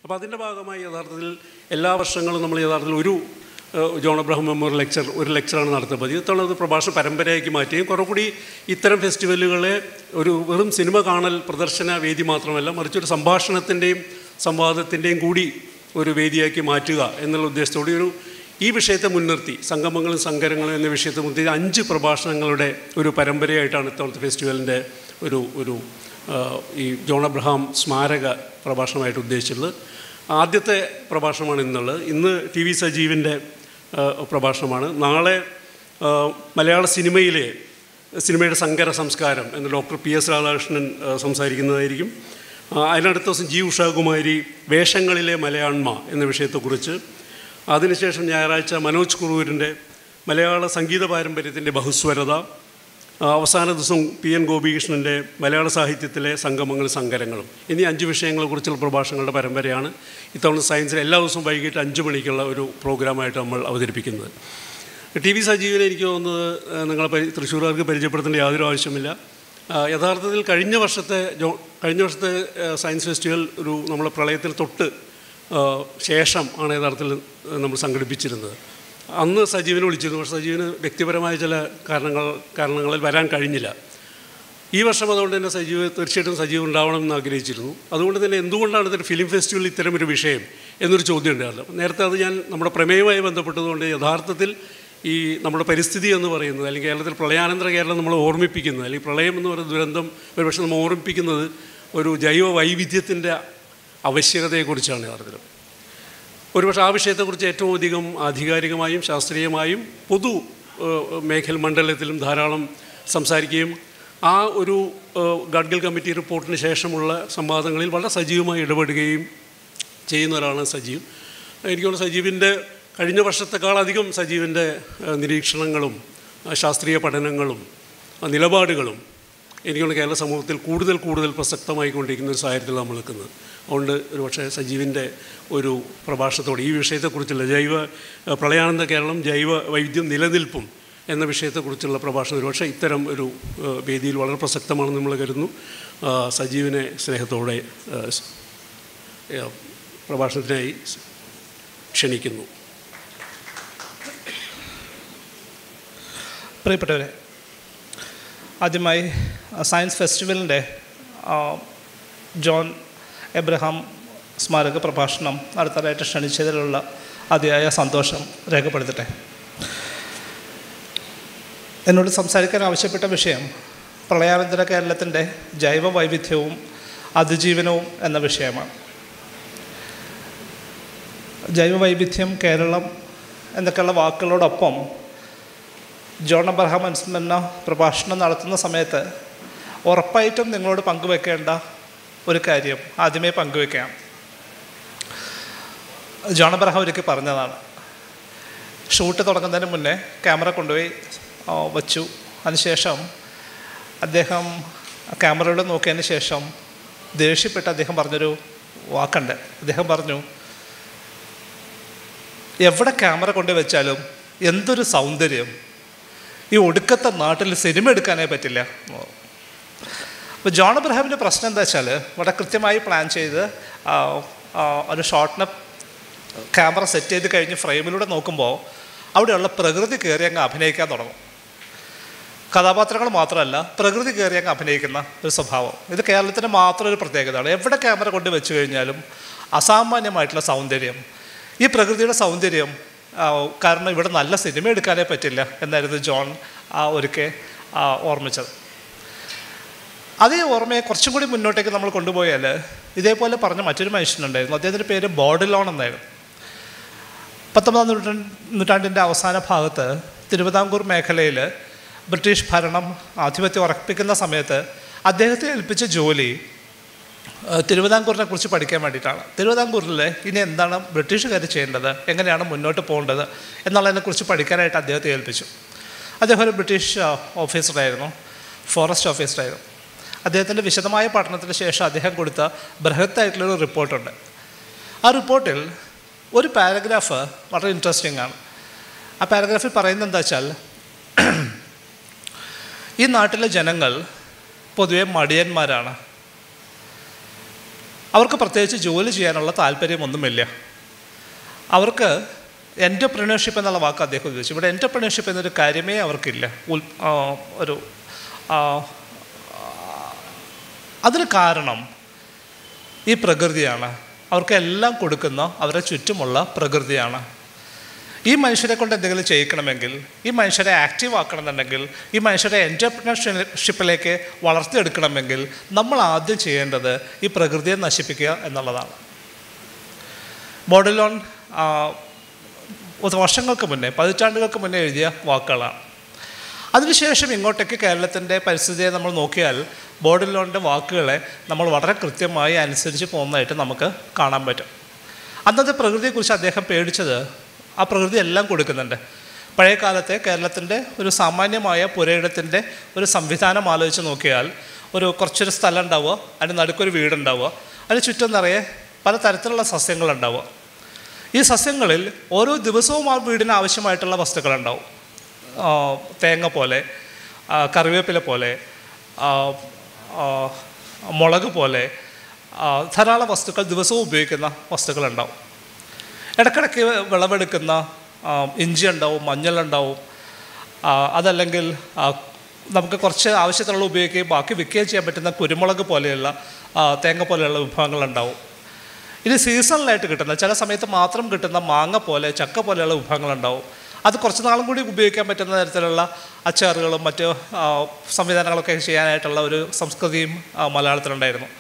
അപ്പോൾ അതിൻ്റെ ഭാഗമായി യഥാർത്ഥത്തിൽ എല്ലാ വർഷങ്ങളും നമ്മൾ യഥാർത്ഥത്തിൽ ഒരു ഏഹ്, ജോൺ അബ്രഹാം മെമ്മോറിയൽ ലെക്ചർ ഒരു ലെക്ചറാണ് നടത്തുന്നത് ഇത്തവണ അത് പ്രഭാഷണ പരമ്പരയാക്കി മാറ്റുകയും കുറേ കൂടി ഇത്തരം ഫെസ്റ്റിവലുകളെ ഒരു വെറും സിനിമ കാണൽ പ്രദർശന വേദി മാത്രമല്ല മറിച്ച് ഒരു സംഭാഷണത്തിൻ്റെയും സംവാദത്തിൻ്റെയും കൂടി ഒരു വേദിയാക്കി മാറ്റുക എന്നുള്ള ഉദ്ദേശത്തോടെ ഒരു ഈ വിഷയത്തെ മുൻനിർത്തി സംഗമങ്ങളും സങ്കരങ്ങളും എന്ന വിഷയത്തെ മുൻനിർത്തി അഞ്ച് പ്രഭാഷണങ്ങളുടെ ഒരു പരമ്പരയായിട്ടാണ് ഇത്തവണത്തെ ഫെസ്റ്റിവലിൻ്റെ ഒരു ഒരു ആ, ഈ ജോൺ അബ്രഹാം സ്മാരക പ്രഭാഷണമായിട്ട് ഉദ്ദേശിച്ചിട്ടുള്ളത് ആദ്യത്തെ പ്രഭാഷണമാണ് ഇന്നുള്ളത് ഇന്ന് ടി വി സജീവിൻ്റെ ആ, പ്രഭാഷണമാണ് നാളെ ആ, മലയാള സിനിമയിലെ സിനിമയുടെ സങ്കര സംസ്കാരം എന്ന് ഡോക്ടർ പി എസ് രാധാകൃഷ്ണൻ ആ, സംസാരിക്കുന്നതായിരിക്കും ആ, അതിനടുത്ത ദിവസം ജി ഉഷാകുമാരി വേഷങ്ങളിലെ മലയാണ്മ എന്ന വിഷയത്തെക്കുറിച്ച് അതിനുശേഷം ഞായറാഴ്ച മനോജ് കുറൂരിൻ്റെ മലയാള സംഗീത പാരമ്പര്യത്തിൻ്റെ ബഹുസ്വരത ആ, അവസാന ദിവസം പി എൻ ഗോപികൃഷ്ണൻ്റെ മലയാള സാഹിത്യത്തിലെ സംഗമങ്ങളും സങ്കരങ്ങളും എന്നീ അഞ്ച് വിഷയങ്ങളെക്കുറിച്ചുള്ള പ്രഭാഷണങ്ങളുടെ പരമ്പരയാണ് ഇത്തവണ സയൻസിൽ എല്ലാ ദിവസവും വൈകിട്ട് അഞ്ച് മണിക്കുള്ള ഒരു പ്രോഗ്രാമായിട്ട് നമ്മൾ അവതരിപ്പിക്കുന്നത് ടി വി സജീവനെ എനിക്ക് തോന്നുന്നത് ആ, നിങ്ങളെ പരി തൃശ്ശൂർകാർക്ക് പരിചയപ്പെടുത്തേണ്ട യാതൊരു ആവശ്യമില്ല ആ, യഥാർത്ഥത്തിൽ കഴിഞ്ഞ വർഷത്തെ ജോ കഴിഞ്ഞ വർഷത്തെ ആ, സയൻസ് ഫെസ്റ്റിവൽ ഒരു നമ്മളെ പ്രളയത്തിൽ തൊട്ട് ആ, ശേഷം ആണ് യഥാർത്ഥത്തിൽ നമ്മൾ സംഘടിപ്പിച്ചിരുന്നത് അന്ന് സജീവനെ വിളിച്ചിരുന്നു പക്ഷേ സജീവന് വ്യക്തിപരമായ ചില കാരണങ്ങൾ കാരണങ്ങളിൽ വരാൻ കഴിഞ്ഞില്ല ഈ വർഷം അതുകൊണ്ട് തന്നെ സജീവ് തീർച്ചയായിട്ടും സജീവ് ഉണ്ടാവണം എന്ന് ആഗ്രഹിച്ചിരുന്നു അതുകൊണ്ട് തന്നെ എന്തുകൊണ്ടാണ് ഇതൊരു ഫിലിം ഫെസ്റ്റിവൽ ഇത്തരം ഒരു വിഷയം എന്നൊരു ചോദ്യം ഉണ്ടായിരുന്നു നേരത്തെ അത് ഞാൻ നമ്മുടെ പ്രമേയവുമായി ബന്ധപ്പെട്ടതുകൊണ്ട് യഥാർത്ഥത്തിൽ ഈ നമ്മുടെ പരിസ്ഥിതി എന്ന് പറയുന്നത് അല്ലെങ്കിൽ കേരളത്തിൽ പ്രളയാനന്തര കേരളം നമ്മൾ ഓർമ്മിപ്പിക്കുന്നത് അല്ലെങ്കിൽ പ്രളയം എന്ന് പറയുന്ന ദുരന്തം ഒരുപക്ഷെ നമ്മൾ ഓർമ്മിപ്പിക്കുന്നത് ഒരു ജൈവ വൈവിധ്യത്തിൻ്റെ ആവശ്യകതയെക്കുറിച്ചാണ് യഥാർത്ഥത്തിൽ ഒരുപക്ഷെ ആ വിഷയത്തെക്കുറിച്ച് ഏറ്റവും അധികം ആധികാരികമായും ശാസ്ത്രീയമായും പൊതു ഏഹ്, മേഖല മണ്ഡലത്തിലും ധാരാളം സംസാരിക്കുകയും ആ ഒരു ഏഹ്, ഗഡ്ഗിൽ കമ്മിറ്റി റിപ്പോർട്ടിന് ശേഷമുള്ള സംവാദങ്ങളിൽ വളരെ സജീവമായി ഇടപെടുകയും ചെയ്യുന്ന ഒരാളാണ് സജീവ് എനിക്ക് തോന്നുന്നു സജീവിൻ്റെ കഴിഞ്ഞ വർഷത്തെക്കാളധികം സജീവിൻ്റെ ഏഹ്, നിരീക്ഷണങ്ങളും ആ, ശാസ്ത്രീയ പഠനങ്ങളും ആ, നിലപാടുകളും എനിക്ക് തോന്നുന്നു കേരള സമൂഹത്തിൽ കൂടുതൽ കൂടുതൽ പ്രസക്തമായിക്കൊണ്ടിരിക്കുന്ന ഒരു സാഹചര്യത്തിൽ നമ്മൾ നിൽക്കുന്നത് അതുകൊണ്ട് ഒരു പക്ഷേ സജീവിൻ്റെ ഒരു പ്രഭാഷണത്തോടെ ഈ വിഷയത്തെക്കുറിച്ചുള്ള ജൈവ ഏഹ്, പ്രളയാനന്ദ കേരളം ജൈവ വൈവിധ്യം നിലനിൽപ്പും എന്ന വിഷയത്തെക്കുറിച്ചുള്ള പ്രഭാഷണം ഒരുപക്ഷെ ഇത്തരം ഒരു ഏഹ്, വേദിയിൽ വളരെ പ്രസക്തമാണെന്ന് നമ്മൾ കരുതുന്നു ആ, സജീവിനെ സ്നേഹത്തോടെ ഏഹ്, സ്- ഏഹ്, പ്രഭാഷണത്തിനായി ക്ഷണിക്കുന്നു പ്രിയപ്പെട്ടവരെ ആദ്യമായി ആ, സയൻസ് ഫെസ്റ്റിവലിൻ്റെ ആ, ജോൺ എബ്രഹാം സ്മാരക പ്രഭാഷണം നടത്താനായിട്ട് ക്ഷണിച്ചതിലുള്ള അതിയായ സന്തോഷം രേഖപ്പെടുത്തട്ടെ എന്നോട് സംസാരിക്കാൻ ആവശ്യപ്പെട്ട വിഷയം പ്രളയാനന്തര കേരളത്തിൻ്റെ ജൈവ വൈവിധ്യവും അതിജീവനവും എന്ന വിഷയമാണ് ജൈവ വൈവിധ്യം കേരളം എന്നൊക്കെയുള്ള വാക്കുകളോടൊപ്പം ജോൺ അബ്രഹാം അനുസ്മരണ പ്രഭാഷണം നടത്തുന്ന സമയത്ത് ഉറപ്പായിട്ടും നിങ്ങളോട് പങ്കുവെക്കേണ്ട ഒരു കാര്യം ആദ്യമേ പങ്കുവെക്കാം ജോൺ അബ്രഹാം ഒരിക്കൽ പറഞ്ഞതാണ് ഷൂട്ട് തുടങ്ങുന്നതിന് മുന്നേ ക്യാമറ കൊണ്ടുപോയി ആ, വച്ചു അതിനുശേഷം അദ്ദേഹം ക്യാമറയുടെ നോക്കിയതിന് ശേഷം ദേഷ്യപ്പെട്ട് അദ്ദേഹം പറഞ്ഞൊരു വാക്കുണ്ട് അദ്ദേഹം പറഞ്ഞു എവിടെ ക്യാമറ കൊണ്ട് വെച്ചാലും എന്തൊരു സൗന്ദര്യം ഈ ഒടുക്കത്തെ നാട്ടിൽ സിനിമ എടുക്കാനേ പറ്റില്ല അപ്പോൾ ജോൺ അബ്രഹാമിൻ്റെ പ്രശ്നം എന്താ വെച്ചാൽ വളരെ കൃത്യമായി പ്ലാൻ ചെയ്ത് ആ, ആ, ഒരു ഷോട്ടിനെ ക്യാമറ സെറ്റ് ചെയ്ത് കഴിഞ്ഞ് ഫ്രെയിമിലൂടെ നോക്കുമ്പോൾ അവിടെയുള്ള പ്രകൃതി കയറി അങ്ങ് അഭിനയിക്കാൻ തുടങ്ങും കഥാപാത്രങ്ങൾ മാത്രമല്ല പ്രകൃതി കയറി അങ്ങ് അഭിനയിക്കുന്ന ഒരു സ്വഭാവം ഇത് കേരളത്തിൻ്റെ മാത്രം ഒരു പ്രത്യേകതയാണ് എവിടെ ക്യാമറ കൊണ്ട് വെച്ച് കഴിഞ്ഞാലും അസാമാന്യമായിട്ടുള്ള സൗന്ദര്യം ഈ പ്രകൃതിയുടെ സൗന്ദര്യം ആ, കാരണം ഇവിടെ നല്ല സിനിമ എടുക്കാനേ പറ്റില്ല എന്നായിരുന്നു ജോൺ ആ ഒരിക്കൽ ആ, ഓർമ്മിച്ചത് അതേ ഓർമ്മയെ കുറച്ചും കൂടി മുന്നോട്ടേക്ക് നമ്മൾ കൊണ്ടുപോയാൽ ഇതേപോലെ പറഞ്ഞ മറ്റൊരു മനുഷ്യനുണ്ടായിരുന്നു അദ്ദേഹത്തിൻ്റെ പേര് ബോർഡിലോൺ എന്നായിരുന്നു പത്തൊമ്പതാം നൂറ്റാണ്ട് നൂറ്റാണ്ടിൻ്റെ അവസാന ഭാഗത്ത് തിരുവിതാംകൂർ മേഖലയിൽ ബ്രിട്ടീഷ് ഭരണം ആധിപത്യം ഉറപ്പിക്കുന്ന സമയത്ത് അദ്ദേഹത്തെ ഏൽപ്പിച്ച ജോലി ഏഹ്, തിരുവിതാംകൂറിനെ കുറിച്ച് പഠിക്കാൻ വേണ്ടിയിട്ടാണ് തിരുവിതാംകൂറിൽ ഇനി എന്താണ് ബ്രിട്ടീഷുകാർ ചെയ്യേണ്ടത് എങ്ങനെയാണ് മുന്നോട്ട് പോകേണ്ടത് എന്നുള്ളതിനെക്കുറിച്ച് പഠിക്കാനായിട്ട് അദ്ദേഹത്തെ ഏൽപ്പിച്ചു അദ്ദേഹം ഒരു ബ്രിട്ടീഷ് ആ, ഓഫീസറായിരുന്നു ഫോറസ്റ്റ് ഓഫീസറായിരുന്നു അദ്ദേഹത്തിൻ്റെ വിശദമായ പഠനത്തിന് ശേഷം അദ്ദേഹം കൊടുത്ത ബൃഹത്തായിട്ടുള്ളൊരു റിപ്പോർട്ടുണ്ട് ആ റിപ്പോർട്ടിൽ ഒരു പാരഗ്രാഫ് വളരെ ഇൻട്രസ്റ്റിംഗ് ആണ് ആ പാരഗ്രാഫിൽ പറയുന്നത് എന്താ വെച്ചാൽ ഈ നാട്ടിലെ ജനങ്ങൾ പൊതുവെ മടിയന്മാരാണ് അവർക്ക് പ്രത്യേകിച്ച് ജോലി ചെയ്യാനുള്ള താല്പര്യമൊന്നുമില്ല അവർക്ക് എൻ്റർപ്രണർഷിപ്പ് എന്നുള്ള വാക്ക് അദ്ദേഹം ഉപയോഗിച്ചു ഇവിടെ എൻ്റർപ്രണർഷിപ്പ് എന്നൊരു കാര്യമേ അവർക്കില്ല ഉൽ ആ, ഒരു ആ, അതിന് കാരണം ഈ പ്രകൃതിയാണ് അവർക്ക് എല്ലാം കൊടുക്കുന്ന അവരുടെ ചുറ്റുമുള്ള പ്രകൃതിയാണ് ഈ മനുഷ്യരെ കൊണ്ട് എന്തെങ്കിലും ചെയ്യിക്കണമെങ്കിൽ ഈ മനുഷ്യരെ ആക്റ്റീവ് ആക്കണമെന്നുണ്ടെങ്കിൽ ഈ മനുഷ്യരെ എൻ്റർപ്രണർഷിപ്പിലേക്ക് വളർത്തിയെടുക്കണമെങ്കിൽ നമ്മൾ ആദ്യം ചെയ്യേണ്ടത് ഈ പ്രകൃതിയെ നശിപ്പിക്കുക എന്നുള്ളതാണ് ബോഡിലോൺ ആ, ഒരു വർഷങ്ങൾക്ക് മുന്നേ പതിറ്റാണ്ടുകൾക്ക് മുന്നേ എഴുതിയ വാക്കുകളാണ് അതിനുശേഷം ഇങ്ങോട്ടേക്ക് കേരളത്തിൻ്റെ പരിസ്ഥിതിയെ നമ്മൾ നോക്കിയാൽ ബോഡിലോണിൻ്റെ വാക്കുകളെ നമ്മൾ വളരെ കൃത്യമായി അനുസരിച്ച് പോകുന്നതായിട്ട് നമുക്ക് കാണാൻ പറ്റും അന്നത്തെ പ്രകൃതിയെക്കുറിച്ച് അദ്ദേഹം പേടിച്ചത് ആ പ്രകൃതി എല്ലാം കൊടുക്കുന്നുണ്ട് പഴയ കാലത്തെ കേരളത്തിൻ്റെ ഒരു സാമാന്യമായ പുരയിടത്തിൻ്റെ ഒരു സംവിധാനം ആലോചിച്ച് നോക്കിയാൽ ഒരു കുറച്ചൊരു സ്ഥലം ഉണ്ടാവുക അതിന് നടുക്കൊരു വീടുണ്ടാവുക അതിന് ചുറ്റും നിറയെ പല തരത്തിലുള്ള സസ്യങ്ങളുണ്ടാവുക ഈ സസ്യങ്ങളിൽ ഓരോ ദിവസവും ആ വീടിന് ആവശ്യമായിട്ടുള്ള വസ്തുക്കളുണ്ടാവും ആ, തേങ്ങ പോലെ ആ, കറിവേപ്പില പോലെ ആ, ആ, മുളക് പോലെ ആ, ധാരാളം വസ്തുക്കൾ ദിവസവും ഉപയോഗിക്കുന്ന വസ്തുക്കളുണ്ടാവും ഇടയ്ക്കിടയ്ക്ക് വിളവെടുക്കുന്ന ആ, ഇഞ്ചി ഉണ്ടാവും മഞ്ഞളുണ്ടാവും ആ, അതല്ലെങ്കിൽ ആ, നമുക്ക് കുറച്ച് ആവശ്യത്തിനുള്ള ഉപയോഗിക്കുകയും ബാക്കി വിൽക്കുകയും ചെയ്യാൻ പറ്റുന്ന കുരുമുളക് പോലെയുള്ള ആ, തേങ്ങ പോലെയുള്ള വിഭവങ്ങളുണ്ടാവും ഇനി സീസണലായിട്ട് കിട്ടുന്ന ചില സമയത്ത് മാത്രം കിട്ടുന്ന മാങ്ങ പോലെ ചക്ക പോലെയുള്ള വിഭവങ്ങളുണ്ടാവും അത് കുറച്ച് നാളും കൂടി ഉപയോഗിക്കാൻ പറ്റുന്ന തരത്തിലുള്ള അച്ചാറുകളും മറ്റ് ആ, സംവിധാനങ്ങളൊക്കെ ചെയ്യാനായിട്ടുള്ള ഒരു സംസ്കൃതിയും ആ, മലയാളത്തിലുണ്ടായിരുന്നു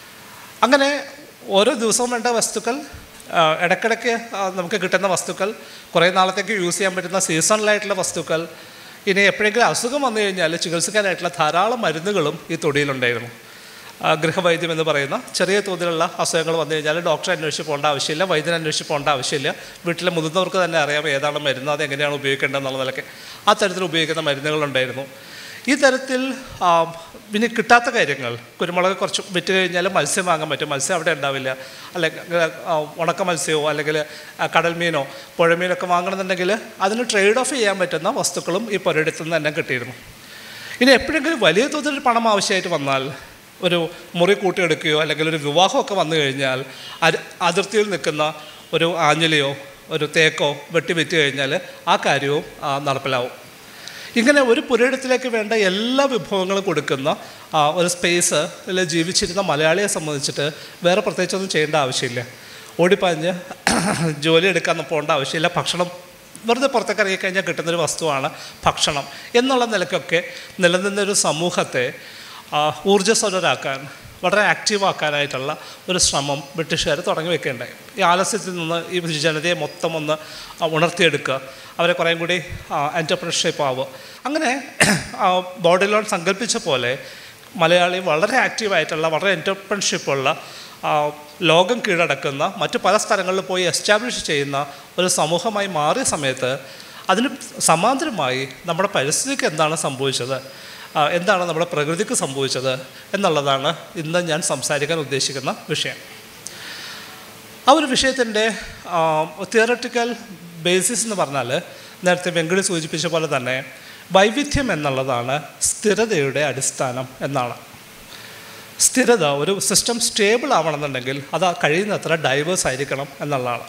അങ്ങനെ ഓരോ ദിവസവും വേണ്ട വസ്തുക്കൾ ആ, ഇടയ്ക്കിടയ്ക്ക് ആ, നമുക്ക് കിട്ടുന്ന വസ്തുക്കൾ കുറേ നാളത്തേക്ക് യൂസ് ചെയ്യാൻ പറ്റുന്ന സീസണലായിട്ടുള്ള വസ്തുക്കൾ ഇനി എപ്പോഴെങ്കിലും അസുഖം വന്നു കഴിഞ്ഞാൽ ചികിത്സിക്കാനായിട്ടുള്ള ധാരാളം മരുന്നുകളും ഈ തൊടിയിലുണ്ടായിരുന്നു ആ, ഗൃഹവൈദ്യം എന്ന് പറയുന്ന ചെറിയ തോതിലുള്ള അസുഖങ്ങൾ വന്നു കഴിഞ്ഞാൽ ഡോക്ടറെ അന്വേഷിച്ച് പോകേണ്ട ആവശ്യമില്ല വൈദ്യനെ അന്വേഷിച്ച് പോകേണ്ട ആവശ്യമില്ല വീട്ടിലെ മുതിർന്നവർക്ക് തന്നെ അറിയാം ഏതാണ് മരുന്ന് അത് എങ്ങനെയാണ് ഉപയോഗിക്കേണ്ടത് എന്നുള്ള നിലയ്ക്ക് ആ തരത്തിൽ ഉപയോഗിക്കുന്ന മരുന്നുകളുണ്ടായിരുന്നു ഈ തരത്തിൽ ആ, പിന്നെ കിട്ടാത്ത കാര്യങ്ങൾ കുരുമുളക് കുറച്ച് വിറ്റ് കഴിഞ്ഞാൽ മത്സ്യം വാങ്ങാൻ പറ്റും മത്സ്യം അവിടെ ഉണ്ടാവില്ല അല്ലെങ്കിൽ ആ, ഉണക്ക മത്സ്യമോ അല്ലെങ്കിൽ ആ, കടൽ മീനോ പുഴമീനൊക്കെ വാങ്ങണമെന്നുണ്ടെങ്കിൽ അതിന് ട്രേഡ് ഓഫ് ചെയ്യാൻ പറ്റുന്ന വസ്തുക്കളും ഈ പുരയിടത്തു നിന്ന് തന്നെ കിട്ടിയിരുന്നു ഇനി എപ്പോഴെങ്കിലും വലിയ തോതിൽ പണം ആവശ്യമായിട്ട് വന്നാൽ ഒരു മുറി കൂട്ടിയെടുക്കുകയോ അല്ലെങ്കിൽ ഒരു വിവാഹമൊക്കെ വന്നു കഴിഞ്ഞാൽ അത് അതിർത്തിയിൽ നിൽക്കുന്ന ഒരു ആഞ്ഞിലിയോ ഒരു തേക്കോ വെട്ടി വിറ്റ് കഴിഞ്ഞാൽ ആ കാര്യവും ആ, നടപ്പിലാവും ഇങ്ങനെ ഒരു പുരയിടത്തിലേക്ക് വേണ്ട എല്ലാ വിഭവങ്ങളും കൊടുക്കുന്ന ആ, ഒരു സ്പേസ് ജീവിച്ചിരുന്ന മലയാളിയെ സംബന്ധിച്ചിട്ട് വേറെ പ്രത്യേകിച്ചൊന്നും ചെയ്യേണ്ട ആവശ്യമില്ല ഓടിപ്പാഞ്ഞ് ജോലി എടുക്കാൻ പോകേണ്ട ആവശ്യമില്ല ഭക്ഷണം വെറുതെ പുറത്തേക്ക് ഇറങ്ങിക്കഴിഞ്ഞാൽ കിട്ടുന്നൊരു വസ്തുവാണ് ഭക്ഷണം എന്നുള്ള നിലയ്ക്കൊക്കെ നിലനിന്നൊരു സമൂഹത്തെ ആ, ഊർജ്ജസ്വലരാക്കാൻ വളരെ ആക്റ്റീവ് ആക്കാനായിട്ടുള്ള ഒരു ശ്രമം ബ്രിട്ടീഷുകാർ തുടങ്ങി വെക്കുകയുണ്ടായി ഈ ആലസ്യത്തിൽ നിന്ന് ഈ ജനതയെ മൊത്തം ഒന്ന് ആ, ഉണർത്തിയെടുക്കുക അവരെ കുറേം കൂടി എൻ്റർപ്രണർഷിപ്പ് ആവുക അങ്ങനെ ബോഡിലോൺ സങ്കല്പിച്ച പോലെ മലയാളി വളരെ ആക്റ്റീവായിട്ടുള്ള വളരെ എൻ്റർപ്രണർഷിപ്പുള്ള ലോകം കീഴടക്കുന്ന മറ്റ് പല സ്ഥലങ്ങളിൽ പോയി എസ്റ്റാബ്ലിഷ് ചെയ്യുന്ന ഒരു സമൂഹമായി മാറിയ സമയത്ത് അതിന് സമാന്തരമായി നമ്മുടെ പരിസ്ഥിതിക്ക് എന്താണ് സംഭവിച്ചത് ആ, എന്താണ് നമ്മുടെ പ്രകൃതിക്ക് സംഭവിച്ചത് എന്നുള്ളതാണ് ഇന്ന് ഞാൻ സംസാരിക്കാൻ ഉദ്ദേശിക്കുന്ന വിഷയം ആ ഒരു വിഷയത്തിൻ്റെ തിയറട്ടിക്കൽ ബേസിസ് എന്ന് പറഞ്ഞാൽ നേരത്തെ വെങ്കടി സൂചിപ്പിച്ച പോലെ തന്നെ വൈവിധ്യം എന്നുള്ളതാണ് സ്ഥിരതയുടെ അടിസ്ഥാനം എന്നാണ് സ്ഥിരത ഒരു സിസ്റ്റം സ്റ്റേബിൾ ആവണമെന്നുണ്ടെങ്കിൽ അത് കഴിയുന്നത്ര ഡൈവേഴ്സ് ആയിരിക്കണം എന്നുള്ളതാണ്